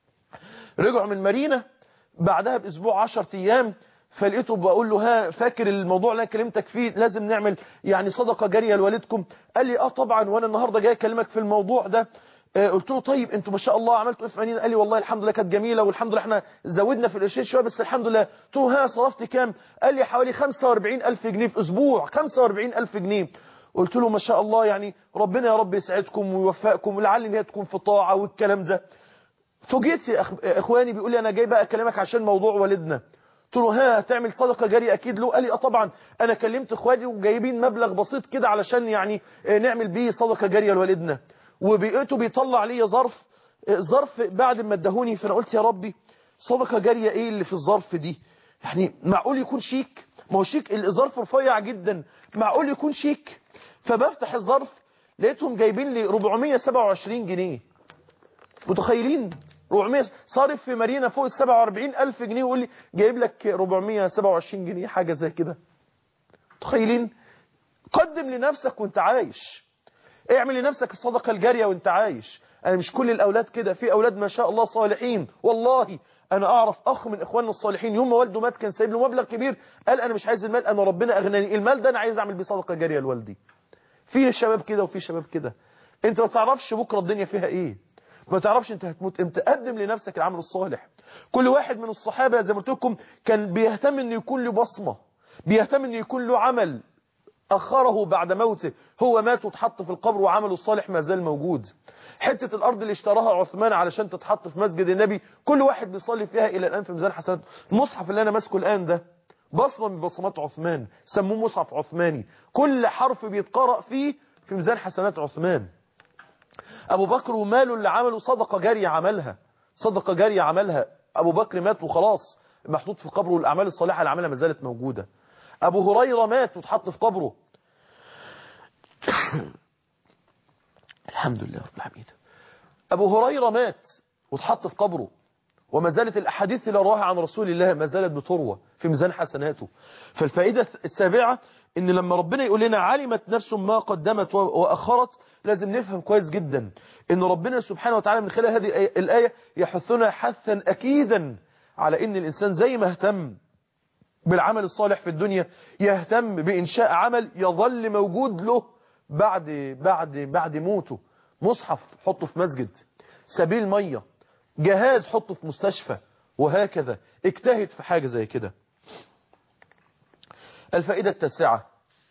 رجعوا من مارينا بعدها باسبوع 10 ايام فلقيته بقول له ها فاكر الموضوع اللي انا كلمتك فيه لازم نعمل يعني صدقه جاريه لوالدكم قال لي اه طبعا وانا النهارده جاي اكلمك في الموضوع ده آه قلت له طيب انتوا ما شاء الله عملتوا ايه في مارينا قال لي والله الحمد لله كانت جميله والحمد لله احنا زودنا في القرشين شويه بس الحمد لله قلت له ها صرفت كام قال لي حوالي 45000 جنيه في اسبوع 45000 جنيه قلت له ما شاء الله يعني ربنا يا رب يسعدكم ويوفقكم ولعل ان هي تكون في طاعه والكلام ده فوجئت يا أخ... اخواني بيقول لي انا جاي بقى اكلمك عشان موضوع والدنا قلت له ها هتعمل صدقه جاريه اكيد له قال لي اه طبعا انا كلمت اخواتي وجايبين مبلغ بسيط كده علشان يعني نعمل بيه صدقه جاريه لوالدنا وبقيته بيطلع لي ظرف ظرف بعد ما ادهوني فانا قلت يا ربي صدقه جاريه ايه اللي في الظرف دي يعني معقول يكون شيك ما هو شيك الظرف رفيع جدا معقول يكون شيك فبفتح الظرف لقيتهم جايبين لي 427 جنيه متخيلين 400 صارف في مارينا فوق ال 47 ألف جنيه ويقول لي جايب لك 427 جنيه حاجة زي كده متخيلين قدم لنفسك وانت عايش اعمل لنفسك الصدقة الجارية وانت عايش انا مش كل الاولاد كده في اولاد ما شاء الله صالحين والله انا اعرف اخ من اخواننا الصالحين يوم ما والده مات كان سايب له مبلغ كبير قال انا مش عايز المال انا ربنا اغناني المال ده انا عايز اعمل بيه صدقة جارية لوالدي في شباب كده وفي شباب كده انت ما تعرفش بكره الدنيا فيها ايه ما تعرفش انت هتموت امتى قدم لنفسك العمل الصالح كل واحد من الصحابة زي ما قلت لكم كان بيهتم انه يكون له بصمة بيهتم انه يكون له عمل أخره بعد موته هو مات واتحط في القبر وعمله الصالح ما زال موجود حتة الأرض اللي اشتراها عثمان علشان تتحط في مسجد النبي كل واحد بيصلي فيها إلى الآن في ميزان حسنات المصحف اللي أنا ماسكه الآن ده بصمة من بصمات عثمان سموه مصحف عثماني كل حرف بيتقرأ فيه في ميزان حسنات عثمان أبو بكر وماله اللي عمله صدقة جارية عملها صدقة جارية عملها أبو بكر مات وخلاص محطوط في قبره والأعمال الصالحة اللي عملها ما زالت موجودة أبو هريرة مات واتحط في قبره الحمد لله رب العالمين أبو هريرة مات واتحط في قبره وما زالت الأحاديث اللي رواها عن رسول الله ما زالت بتروى في ميزان حسناته فالفائدة السابعة ان لما ربنا يقول لنا علمت نفس ما قدمت وأخرت لازم نفهم كويس جدا ان ربنا سبحانه وتعالى من خلال هذه الآية يحثنا حثا أكيدا على ان الإنسان زي ما اهتم بالعمل الصالح في الدنيا يهتم بإنشاء عمل يظل موجود له بعد بعد بعد موته مصحف حطه في مسجد سبيل مية جهاز حطه في مستشفى وهكذا اجتهد في حاجة زي كده الفائدة التاسعة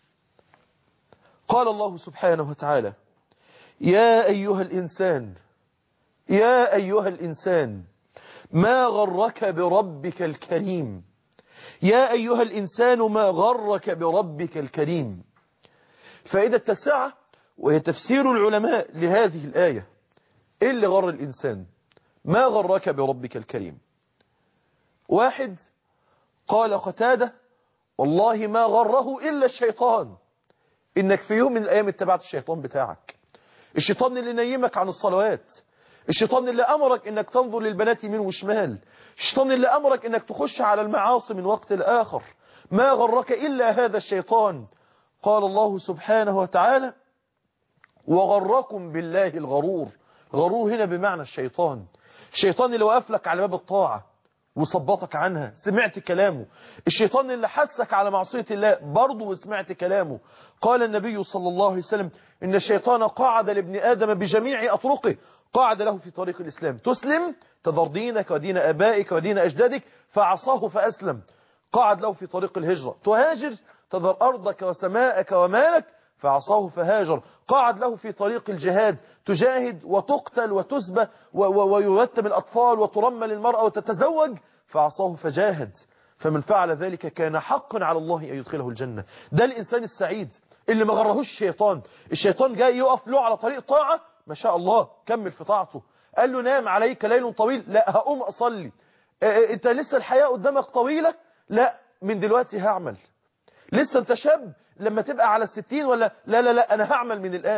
قال الله سبحانه وتعالى يا أيها الإنسان يا أيها الإنسان ما غرك بربك الكريم يا أيها الإنسان ما غرك بربك الكريم فائدة التاسعة وهي تفسير العلماء لهذه الآية إيه اللي غر الإنسان ما غرك بربك الكريم واحد قال قتاده والله ما غره إلا الشيطان إنك في يوم من الأيام اتبعت الشيطان بتاعك الشيطان اللي نيمك عن الصلوات الشيطان اللي أمرك إنك تنظر للبنات يمين وشمال الشيطان اللي أمرك إنك تخش على المعاصي من وقت لآخر ما غرك إلا هذا الشيطان قال الله سبحانه وتعالى وغركم بالله الغرور غرور هنا بمعنى الشيطان الشيطان اللي وقف لك على باب الطاعة وصبتك عنها سمعت كلامه الشيطان اللي حسك على معصية الله برضه وسمعت كلامه قال النبي صلى الله عليه وسلم إن الشيطان قاعد لابن آدم بجميع أطرقه قاعد له في طريق الإسلام تسلم تذر دينك ودين أبائك ودين أجدادك فعصاه فأسلم قاعد له في طريق الهجرة تهاجر تذر أرضك وسماءك ومالك فعصاه فهاجر قاعد له في طريق الجهاد تجاهد وتقتل وتسبى ويرتب الأطفال وترمل المرأة وتتزوج فعصاه فجاهد فمن فعل ذلك كان حقا على الله أن يدخله الجنة ده الإنسان السعيد اللي ما غرهوش الشيطان الشيطان جاي يقف له على طريق طاعة ما شاء الله كمل في طاعته قال له نام عليك ليل طويل لا هقوم أصلي انت لسه الحياة قدامك طويلة لا من دلوقتي هعمل لسه انت شاب لما تبقى على الستين ولا لا لا لا انا هعمل من الآن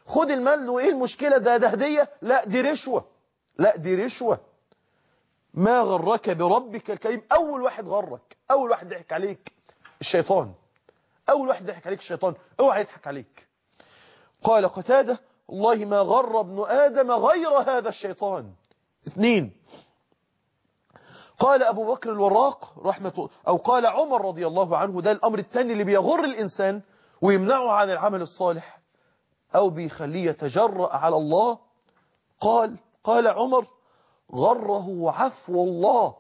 خد المال وايه المشكلة ده ده هدية لا دي رشوة لا دي رشوة ما غرك بربك الكريم اول واحد غرك اول واحد ضحك عليك الشيطان اول واحد ضحك عليك الشيطان اوعى يضحك عليك قال قتادة والله ما غر ابن آدم غير هذا الشيطان اثنين قال أبو بكر الوراق رحمة أو قال عمر رضي الله عنه ده الأمر الثاني اللي بيغر الإنسان ويمنعه عن العمل الصالح أو بيخليه يتجرأ على الله قال قال عمر غره عفو الله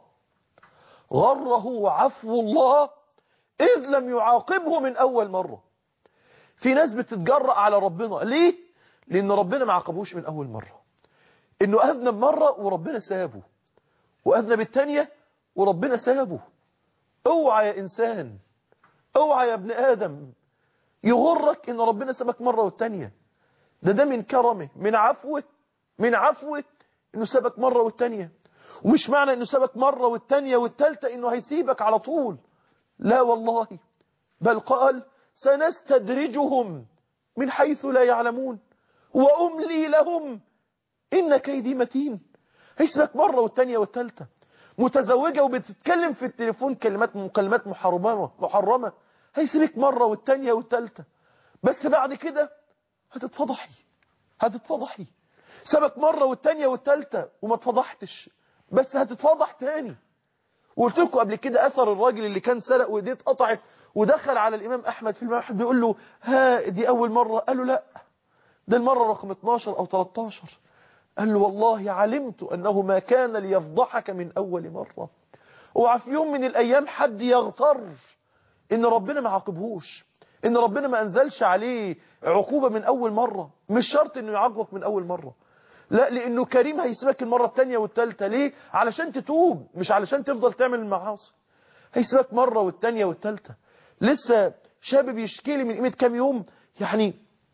غره عفو الله إذ لم يعاقبه من أول مرة في ناس بتتجرأ على ربنا ليه؟ لأن ربنا ما عاقبوش من أول مرة إنه أذنب مرة وربنا سابه وأذنب التانية وربنا سابه اوعى يا إنسان اوعى يا ابن آدم يغرك إن ربنا سابك مرة والتانية ده ده من كرمه من عفوه من عفوه إنه سابك مرة والتانية ومش معنى إنه سابك مرة والتانية والتالتة إنه هيسيبك على طول لا والله بل قال سنستدرجهم من حيث لا يعلمون وأملي لهم إن كيدي متين هيسبك مرة والتانية والتالتة متزوجة وبتتكلم في التليفون كلمات مكالمات محرمة محرمة هيسيبك مرة والتانية والتالتة بس بعد كده هتتفضحي هتتفضحي سبك مرة والتانية والتالتة وما اتفضحتش بس هتتفضح تاني وقلت لكم قبل كده اثر الراجل اللي كان سرق وايديه اتقطعت ودخل على الامام احمد في المعهد بيقول له ها دي اول مره قال له لا ده المره رقم 12 او 13 قال له والله علمت انه ما كان ليفضحك من اول مره اوعى في يوم من الايام حد يغتر ان ربنا ما عاقبهوش ان ربنا ما انزلش عليه عقوبه من اول مره مش شرط انه يعاقبك من اول مره لا لانه كريم هيسيبك المره الثانيه والثالثه ليه علشان تتوب مش علشان تفضل تعمل المعاصي هيسيبك مره والثانيه والثالثه لسه شاب بيشكي لي من قيمه كام يوم يعني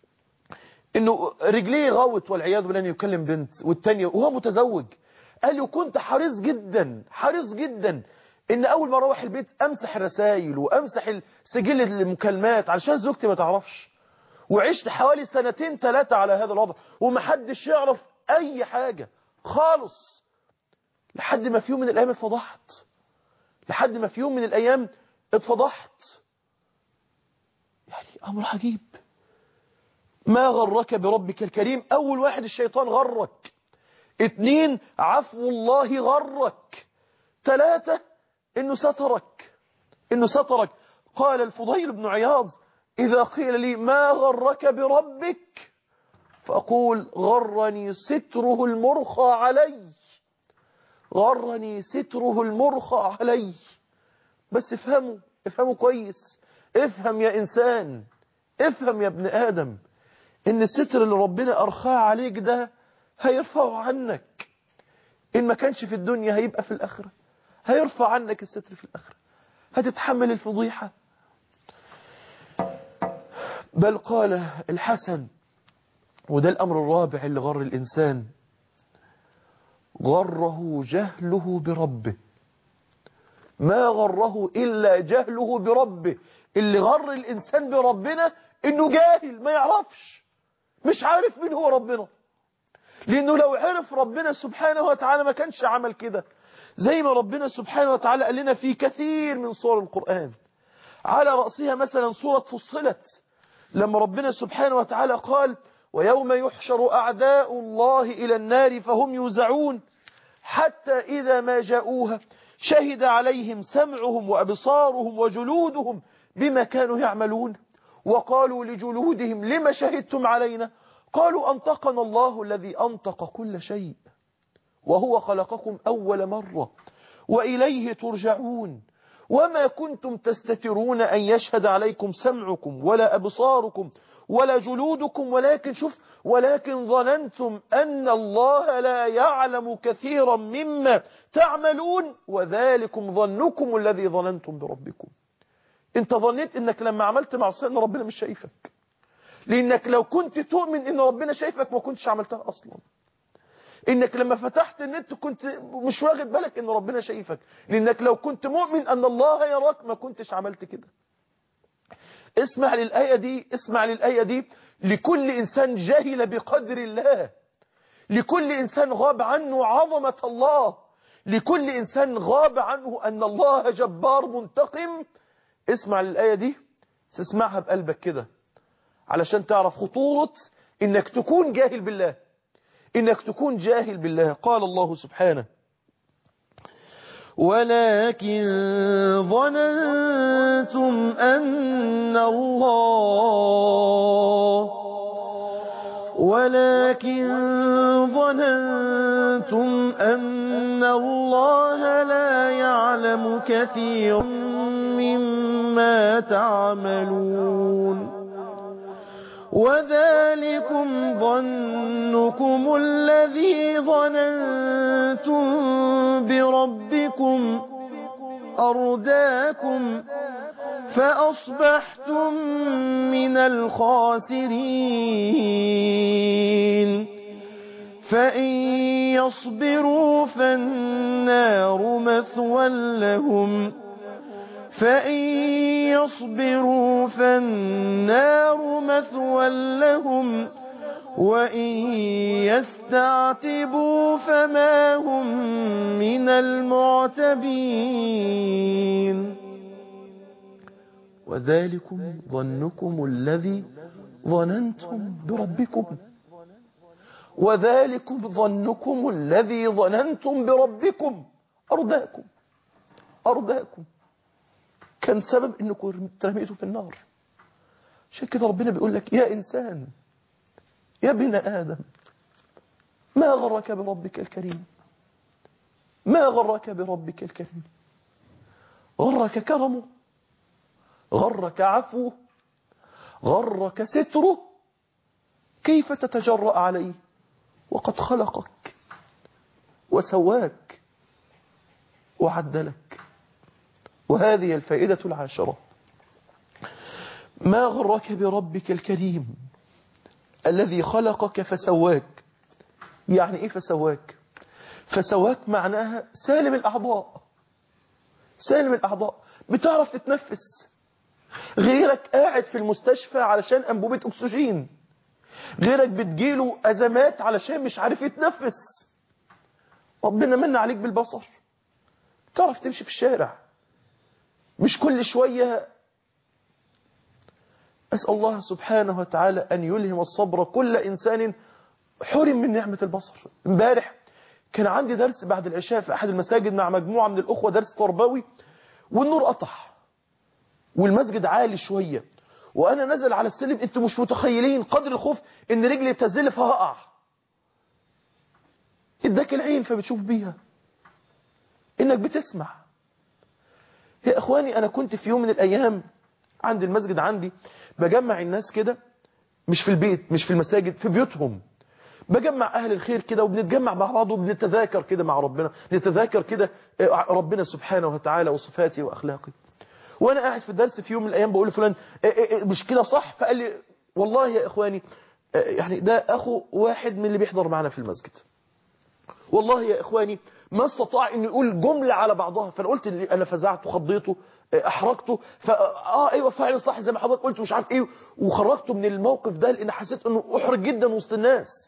انه رجليه غوت والعياذ بالله انه يكلم بنت والثانيه وهو متزوج قال لي وكنت حريص جدا حريص جدا ان اول ما اروح البيت امسح الرسائل وامسح سجل المكالمات علشان زوجتي ما تعرفش وعشت حوالي سنتين ثلاثة على هذا الوضع ومحدش يعرف اي حاجة خالص لحد ما في يوم من الايام اتفضحت لحد ما في يوم من الايام اتفضحت يعني امر عجيب ما غرك بربك الكريم اول واحد الشيطان غرك اتنين عفو الله غرك ثلاثة انه سترك انه سترك قال الفضيل بن عياض اذا قيل لي ما غرك بربك فأقول غرني ستره المرخى علي غرني ستره المرخى علي بس افهموا افهموا كويس افهم يا إنسان افهم يا ابن آدم إن الستر اللي ربنا أرخاه عليك ده هيرفعه عنك إن ما كانش في الدنيا هيبقى في الآخرة هيرفع عنك الستر في الآخرة هتتحمل الفضيحة بل قال الحسن وده الأمر الرابع اللي غر الإنسان غره جهله بربه ما غره إلا جهله بربه اللي غر الإنسان بربنا إنه جاهل ما يعرفش مش عارف مين هو ربنا لأنه لو عرف ربنا سبحانه وتعالى ما كانش عمل كده زي ما ربنا سبحانه وتعالى قال لنا في كثير من صور القرآن على رأسها مثلا صورة فصلت لما ربنا سبحانه وتعالى قال ويوم يحشر أعداء الله إلى النار فهم يوزعون حتى إذا ما جاءوها شهد عليهم سمعهم وأبصارهم وجلودهم بما كانوا يعملون وقالوا لجلودهم لما شهدتم علينا قالوا أنطقنا الله الذي أنطق كل شيء وهو خلقكم أول مرة وإليه ترجعون وما كنتم تستترون أن يشهد عليكم سمعكم ولا أبصاركم ولا جلودكم ولكن شوف ولكن ظننتم أن الله لا يعلم كثيرا مما تعملون وذلكم ظنكم الذي ظننتم بربكم انت ظنيت انك لما عملت معصية ان ربنا مش شايفك لانك لو كنت تؤمن ان ربنا شايفك ما كنتش عملتها اصلا انك لما فتحت النت كنت مش واخد بالك ان ربنا شايفك لانك لو كنت مؤمن ان الله يراك ما كنتش عملت كده اسمع للآية دي اسمع للآية دي لكل إنسان جاهل بقدر الله لكل إنسان غاب عنه عظمة الله لكل إنسان غاب عنه أن الله جبار منتقم اسمع للآية دي تسمعها بقلبك كده علشان تعرف خطورة إنك تكون جاهل بالله إنك تكون جاهل بالله قال الله سبحانه ولكن ظننتم أن الله ولكن ظننتم أن الله لا يعلم كثيرا مما تعملون وذلكم ظنكم الذي ظننتم بربكم أرداكم فأصبحتم من الخاسرين فإن يصبروا فالنار مثوى لهم فإن يصبروا فالنار مثوى لهم وإن يستعتبوا فما هم من المعتبين وذلكم ظنكم الذي ظننتم بربكم وذلكم ظنكم الذي ظننتم بربكم أرداكم أرداكم كان سبب انكم ترميتوا في النار عشان كده ربنا بيقول لك يا إنسان يا ابن آدم ما غرك بربك الكريم ما غرك بربك الكريم غرك كرمه غرك عفوه غرك ستره كيف تتجرأ عليه وقد خلقك وسواك وعدلك وهذه الفائدة العاشرة ما غرك بربك الكريم الذي خلقك فسواك يعني ايه فسواك فسواك معناها سالم الأعضاء سالم الأعضاء بتعرف تتنفس غيرك قاعد في المستشفى علشان أنبوبة أكسجين غيرك بتجيله أزمات علشان مش عارف يتنفس ربنا من عليك بالبصر تعرف تمشي في الشارع مش كل شوية أسأل الله سبحانه وتعالى أن يلهم الصبر كل إنسان حرم من نعمة البصر امبارح كان عندي درس بعد العشاء في أحد المساجد مع مجموعة من الأخوة درس تربوي والنور قطع والمسجد عالي شوية وأنا نزل على السلم أنتوا مش متخيلين قدر الخوف إن رجلي تزل فهقع اداك العين فبتشوف بيها إنك بتسمع يا إخواني أنا كنت في يوم من الأيام عند المسجد عندي بجمع الناس كده مش في البيت مش في المساجد في بيوتهم بجمع أهل الخير كده وبنتجمع مع بعض وبنتذاكر كده مع ربنا نتذاكر كده ربنا سبحانه وتعالى وصفاته وأخلاقه وأنا قاعد في الدرس في يوم من الأيام بقول لفلان مش كده صح فقال لي والله يا إخواني يعني ده أخو واحد من اللي بيحضر معنا في المسجد والله يا إخواني ما استطاع انه يقول جملة على بعضها فانا قلت اللي انا فزعته خضيته احرجته فا اه ايوه فعلا صح زي ما حضرتك قلت مش عارف ايه وخرجته من الموقف ده لان حسيت انه احرج جدا وسط الناس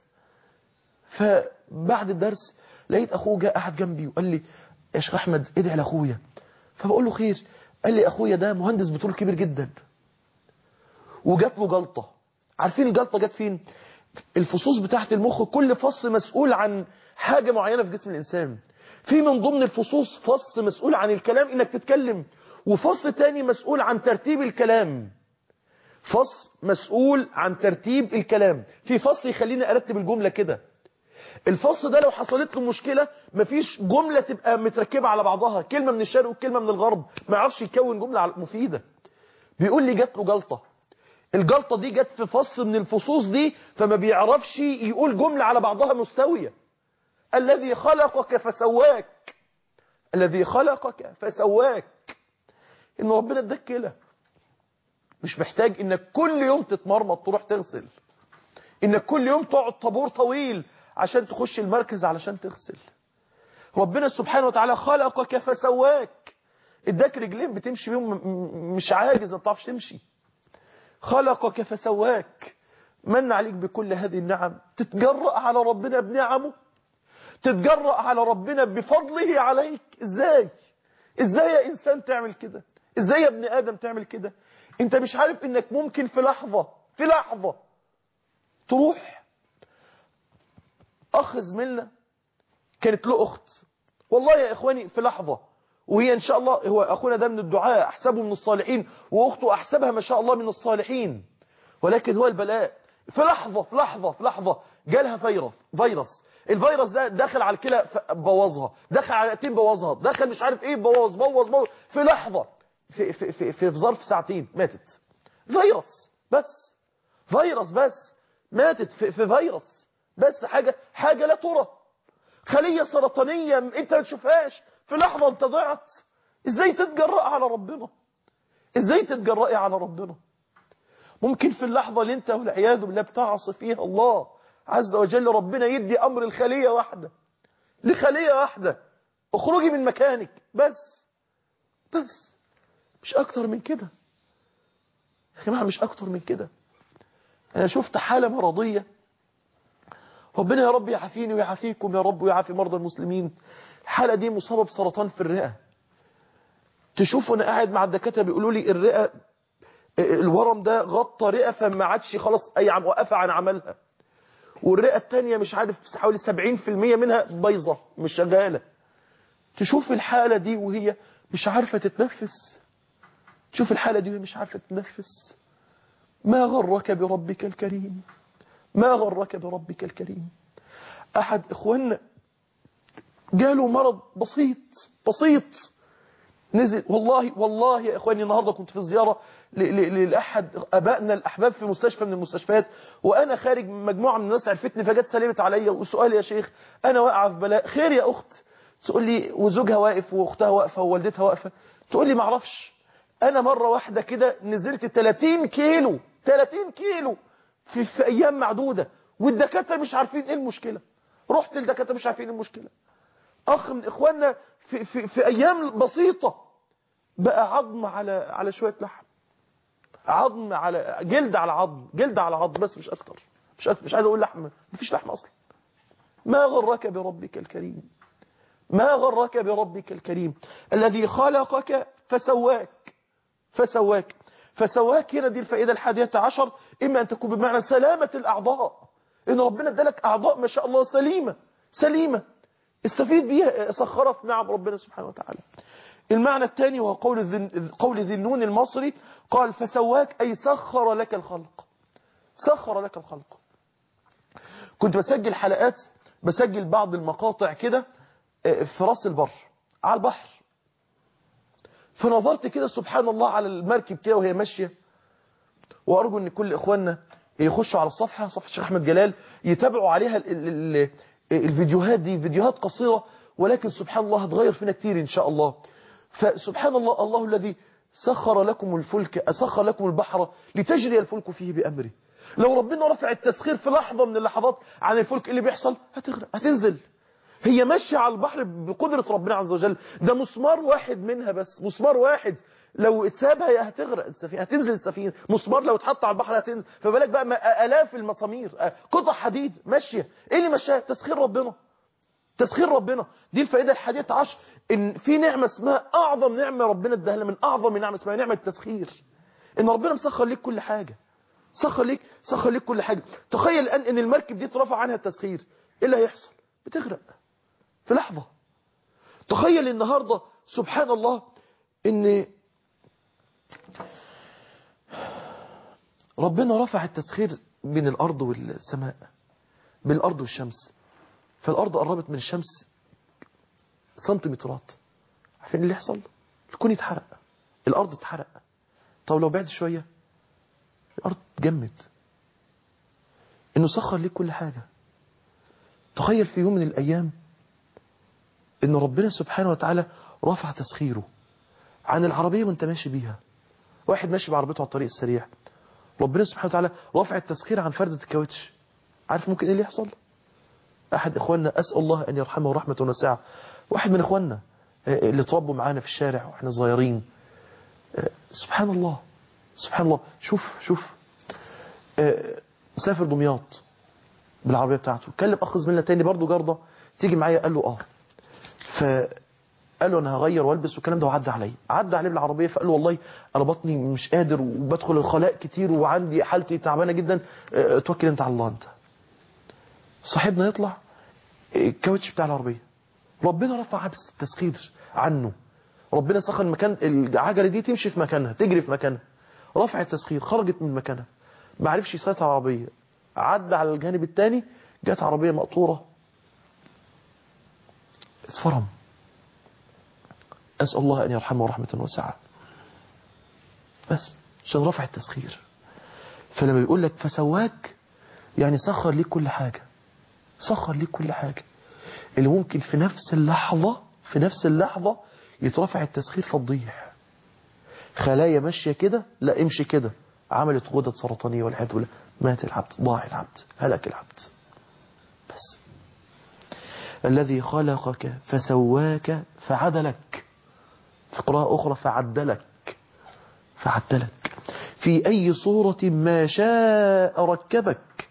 فبعد الدرس لقيت اخوه جاء قعد جنبي وقال لي يا شيخ احمد ادعي لاخويا فبقول له خير قال لي اخويا ده مهندس بترول كبير جدا وجات له جلطه عارفين الجلطه جت فين الفصوص بتاعت المخ كل فص مسؤول عن حاجة معينة في جسم الإنسان في من ضمن الفصوص فص مسؤول عن الكلام إنك تتكلم وفص تاني مسؤول عن ترتيب الكلام فص مسؤول عن ترتيب الكلام في فص يخليني أرتب الجملة كده الفص ده لو حصلت له مشكلة مفيش جملة تبقى متركبة على بعضها كلمة من الشرق وكلمة من الغرب ما يعرفش يكون جملة مفيدة بيقول لي جات له جلطة الجلطة دي جت في فص من الفصوص دي فما بيعرفش يقول جملة على بعضها مستوية الذي خلقك فسواك الذي خلقك فسواك ان ربنا اداك كلى مش محتاج انك كل يوم تتمرمط تروح تغسل انك كل يوم تقعد طابور طويل عشان تخش المركز علشان تغسل ربنا سبحانه وتعالى خلقك فسواك اداك رجلين بتمشي بيهم مش عاجز ما بتعرفش تمشي خلقك فسواك من عليك بكل هذه النعم تتجرأ على ربنا بنعمه تتجرأ على ربنا بفضله عليك ازاي ازاي يا انسان تعمل كده ازاي يا ابن ادم تعمل كده انت مش عارف انك ممكن في لحظة في لحظة تروح اخ زميلنا كانت له اخت والله يا اخواني في لحظة وهي ان شاء الله هو اخونا ده من الدعاء احسبه من الصالحين واخته احسبها ما شاء الله من الصالحين ولكن هو البلاء في لحظة في لحظة في لحظة جالها فيروس فيروس الفيروس ده دخل على الكلى بوظها دخل على الاتين بوظها دخل مش عارف ايه بوظ بوظ بوظ في لحظة في في في في, في ظرف ساعتين ماتت فيروس بس فيروس بس ماتت في, في فيروس بس حاجة حاجة لا ترى خلية سرطانية انت ما تشوفهاش في لحظة انت ضعت ازاي تتجرأ على ربنا ازاي تتجرأي على ربنا ممكن في اللحظة اللي انت والعياذ بالله بتعصي فيها الله عز وجل ربنا يدي امر الخلية واحدة لخلية واحدة اخرجي من مكانك بس بس مش اكتر من كده يا جماعة مش اكتر من كده انا شفت حالة مرضية ربنا يا رب يعافيني ويعافيكم يا رب ويعافي مرضى المسلمين الحالة دي مصابة بسرطان في الرئة تشوف انا قاعد مع الدكاتره بيقولوا لي الرئة الورم ده غطى رئة فما عادش خلاص اي عم وقف عن عملها والرئة التانية مش عارف حوالي 70% منها بايظة مش شغالة تشوف الحالة دي وهي مش عارفة تتنفس تشوف الحالة دي وهي مش عارفة تتنفس ما غرك بربك الكريم ما غرك بربك الكريم أحد إخواننا جاله مرض بسيط بسيط نزل والله والله يا إخواني النهاردة كنت في زيارة لأحد أبائنا الأحباب في مستشفى من المستشفيات وأنا خارج مجموعة من الناس عرفتني فجت سلمت عليا وسؤال يا شيخ أنا واقعة في بلاء خير يا أخت تقول لي وزوجها واقف وأختها واقفة ووالدتها واقفة تقول لي معرفش أنا مرة واحدة كده نزلت 30 كيلو 30 كيلو في, في أيام معدودة والدكاترة مش عارفين إيه المشكلة رحت للدكاترة مش عارفين إيه المشكلة أخ من إخواننا في, في, في أيام بسيطة بقى عظم على على شوية لحم عظم على جلد على عظم جلد على عظم بس مش أكتر مش أكتر. مش عايز أقول لحم مفيش لحم أصلا ما غرك بربك الكريم ما غرك بربك الكريم الذي خلقك فسواك فسواك فسواك هنا دي الفائدة الحادية عشر إما أن تكون بمعنى سلامة الأعضاء إن ربنا ادالك أعضاء ما شاء الله سليمة سليمة استفيد بيها سخرها في نعم ربنا سبحانه وتعالى المعنى الثاني وهو قول ذن قول ذي النون المصري قال فسواك أي سخر لك الخلق سخر لك الخلق كنت بسجل حلقات بسجل بعض المقاطع كده في راس البر على البحر فنظرت كده سبحان الله على المركب كده وهي ماشية وأرجو أن كل إخواننا يخشوا على الصفحة صفحة الشيخ أحمد جلال يتابعوا عليها ال ال ال الفيديوهات دي فيديوهات قصيرة ولكن سبحان الله هتغير فينا كتير إن شاء الله فسبحان الله الله الذي سخر لكم الفلك سخر لكم البحر لتجري الفلك فيه بأمره لو ربنا رفع التسخير في لحظة من اللحظات عن الفلك اللي بيحصل هتغرق هتنزل هي ماشية على البحر بقدرة ربنا عز وجل ده مسمار واحد منها بس مسمار واحد لو اتسابها هي هتغرق السفينة هتنزل السفينة مسمار لو اتحط على البحر هتنزل فبالك بقى آلاف المسامير قطع حديد ماشية ايه اللي ماشيها تسخير ربنا تسخير ربنا دي الفائدة الحادية عشر ان في نعمة اسمها اعظم نعمة ربنا اداها لنا من اعظم نعمة اسمها نعمة التسخير ان ربنا مسخر ليك كل حاجة سخر ليك سخر ليك كل حاجة تخيل الان ان المركب دي اترفع عنها التسخير ايه اللي هيحصل بتغرق في لحظة تخيل النهاردة سبحان الله ان ربنا رفع التسخير بين الارض والسماء بين الارض والشمس فالارض قربت من الشمس سنتيمترات عارفين اللي يحصل الكون يتحرق الارض تتحرق طب لو بعد شوية الارض تجمد انه سخر ليك كل حاجة تخيل في يوم من الايام ان ربنا سبحانه وتعالى رفع تسخيره عن العربية وانت ماشي بيها واحد ماشي بعربيته على الطريق السريع ربنا سبحانه وتعالى رفع التسخير عن فردة الكاوتش عارف ممكن ايه اللي يحصل احد اخواننا اسال الله ان يرحمه رحمه واسعه واحد من اخواننا اللي تربوا معانا في الشارع واحنا صغيرين سبحان الله سبحان الله شوف شوف آه، مسافر دمياط بالعربية بتاعته كلم أخ زميلنا تاني برضه جردة تيجي معايا قال له اه فقال له انا هغير والبس والكلام ده وعدى عليا عدى عليه بالعربيه فقال له والله انا بطني مش قادر وبدخل الخلاء كتير وعندي حالتي تعبانه جدا اه، توكل انت على الله انت صاحبنا يطلع الكاوتش بتاع العربيه ربنا رفع عبس التسخير عنه ربنا سخر المكان العجله دي تمشي في مكانها تجري في مكانها رفع التسخير خرجت من مكانها ما عرفش يسيطر على العربيه عدى على الجانب الثاني جت عربيه مقطوره اتفرم أسأل الله أن يرحمه رحمة واسعة بس عشان رفع التسخير فلما بيقول لك فسواك يعني سخر ليك كل حاجة سخر ليك كل حاجة اللي ممكن في نفس اللحظة في نفس اللحظة يترفع التسخير فتضيع خلايا ماشية كده لا امشي كده عملت غدد سرطانية والعياذ بالله مات العبد ضاع العبد هلك العبد بس الذي خلقك فسواك فعدلك في قراءة أخرى فعدلك فعدلك في أي صورة ما شاء ركبك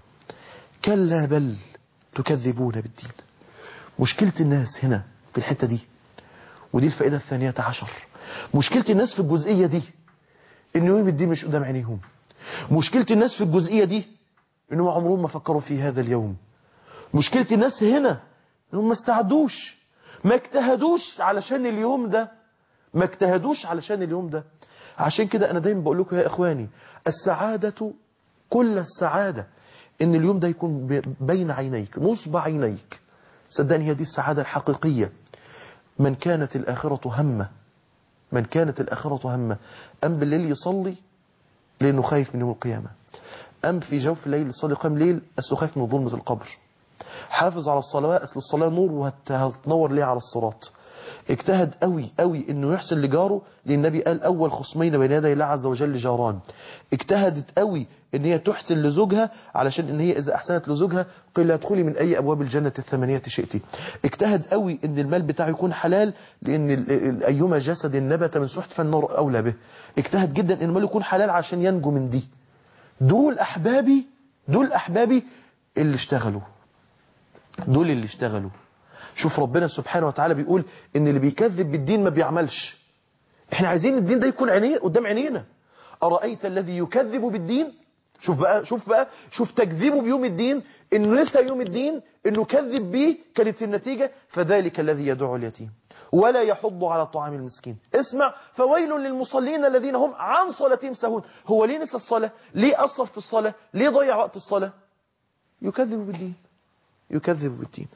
كلا بل تكذبون بالدين مشكلة الناس هنا في الحتة دي ودي الفائدة الثانية عشر مشكلة الناس في الجزئية دي إن يوم الدين مش قدام عينيهم مشكلة الناس في الجزئية دي إنهم عمرهم ما فكروا في هذا اليوم مشكلة الناس هنا إنهم ما استعدوش ما اجتهدوش علشان اليوم ده ما اجتهدوش علشان اليوم ده عشان كده أنا دايما بقول لكم يا إخواني السعادة كل السعادة إن اليوم ده يكون بين عينيك نصب عينيك صدقني هي دي السعادة الحقيقية من كانت الآخرة همه من كانت الآخرة همه أم بالليل يصلي لأنه خايف من يوم القيامة أم في جوف الليل يصلي قام ليل أصله خايف من ظلمة القبر حافظ على الصلاة أصل الصلاة نور وهتنور ليه على الصراط اجتهد قوي قوي انه يحسن لجاره لان النبي قال اول خصمين بين يدي الله عز وجل جاران اجتهدت قوي ان هي تحسن لزوجها علشان ان هي اذا احسنت لزوجها قيل لها ادخلي من اي ابواب الجنه الثمانيه شئتي اجتهد قوي ان المال بتاعه يكون حلال لان ال- ال- ايما جسد نبت من سحت فالنار اولى به اجتهد جدا ان المال يكون حلال عشان ينجو من دي دول احبابي دول احبابي اللي اشتغلوا دول اللي اشتغلوا شوف ربنا سبحانه وتعالى بيقول ان اللي بيكذب بالدين ما بيعملش احنا عايزين الدين ده يكون عيني قدام عينينا أرأيت الذي يكذب بالدين شوف بقى شوف بقى شوف تكذيبه بيوم الدين انه نسى يوم الدين انه كذب بيه كانت النتيجة فذلك الذي يدعو اليتيم ولا يحض على طعام المسكين اسمع فويل للمصلين الذين هم عن صلاتهم سهون هو ليه نسى الصلاة ليه أصف في الصلاة ليه ضيع وقت الصلاة يكذب بالدين يكذب بالدين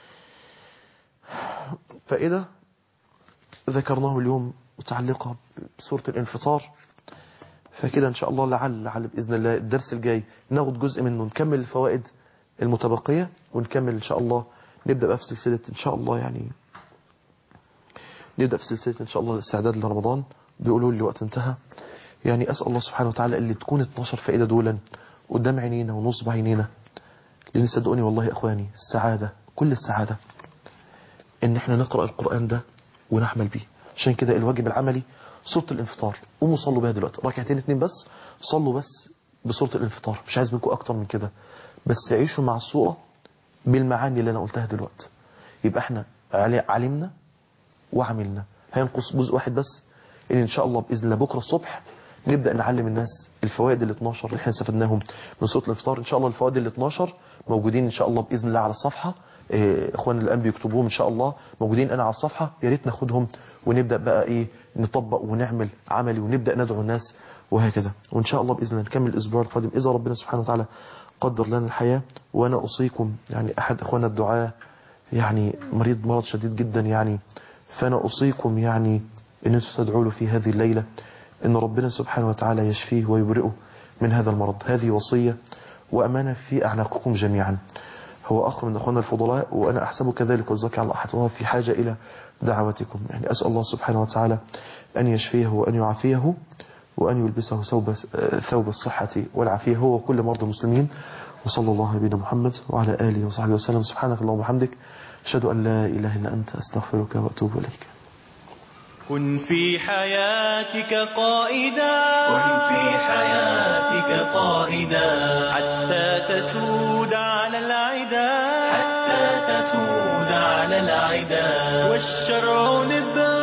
فائدة ذكرناه اليوم متعلقة بسورة الانفطار فكده إن شاء الله لعل لعل بإذن الله الدرس الجاي ناخد جزء منه نكمل الفوائد المتبقية ونكمل إن شاء الله نبدأ بقى في سلسلة إن شاء الله يعني نبدأ في سلسلة إن شاء الله الاستعداد لرمضان بيقولوا لي الوقت انتهى يعني أسأل الله سبحانه وتعالى اللي تكون 12 فائدة دولا قدام عينينا ونصب عينينا لأن صدقوني والله يا إخواني السعادة كل السعادة إن إحنا نقرأ القرآن ده ونعمل بيه عشان كده الواجب العملي سورة الانفطار قوموا صلوا بيها دلوقتي ركعتين اتنين بس صلوا بس بسورة الانفطار مش عايز منكم أكتر من كده بس عيشوا مع الصورة بالمعاني اللي أنا قلتها دلوقتي يبقى احنا عل- علمنا وعملنا هينقص جزء واحد بس ان ان شاء الله باذن الله بكره الصبح نبدا نعلم الناس الفوائد ال 12 اللي احنا استفدناهم من صوت الافطار ان شاء الله الفوائد ال 12 موجودين ان شاء الله باذن الله على الصفحه إيه، اخوان الان بيكتبوهم ان شاء الله موجودين انا على الصفحه يا ريت ناخدهم ونبدا بقى ايه نطبق ونعمل عملي ونبدا ندعو الناس وهكذا وان شاء الله باذن الله نكمل الاسبوع القادم اذا ربنا سبحانه وتعالى قدر لنا الحياه وانا اوصيكم يعني احد اخواننا الدعاه يعني مريض مرض شديد جدا يعني فأنا أوصيكم يعني أن أنتم تدعوا له في هذه الليلة أن ربنا سبحانه وتعالى يشفيه ويبرئه من هذا المرض هذه وصية وأمانة في أعناقكم جميعا هو أخ من أخواننا الفضلاء وأنا أحسبه كذلك والزكي على أحد وهو في حاجة إلى دعوتكم يعني أسأل الله سبحانه وتعالى أن يشفيه وأن يعافيه وأن يلبسه ثوب ثوب الصحة والعافية هو وكل مرضى المسلمين وصلى الله على نبينا محمد وعلى آله وصحبه وسلم سبحانك اللهم وبحمدك أشهد أن لا إله إلا أنت أستغفرك وأتوب إليك كن في حياتك قائدا كن في حياتك قائدا حتى تسود على العدا حتى تسود على العدا والشرع نبرا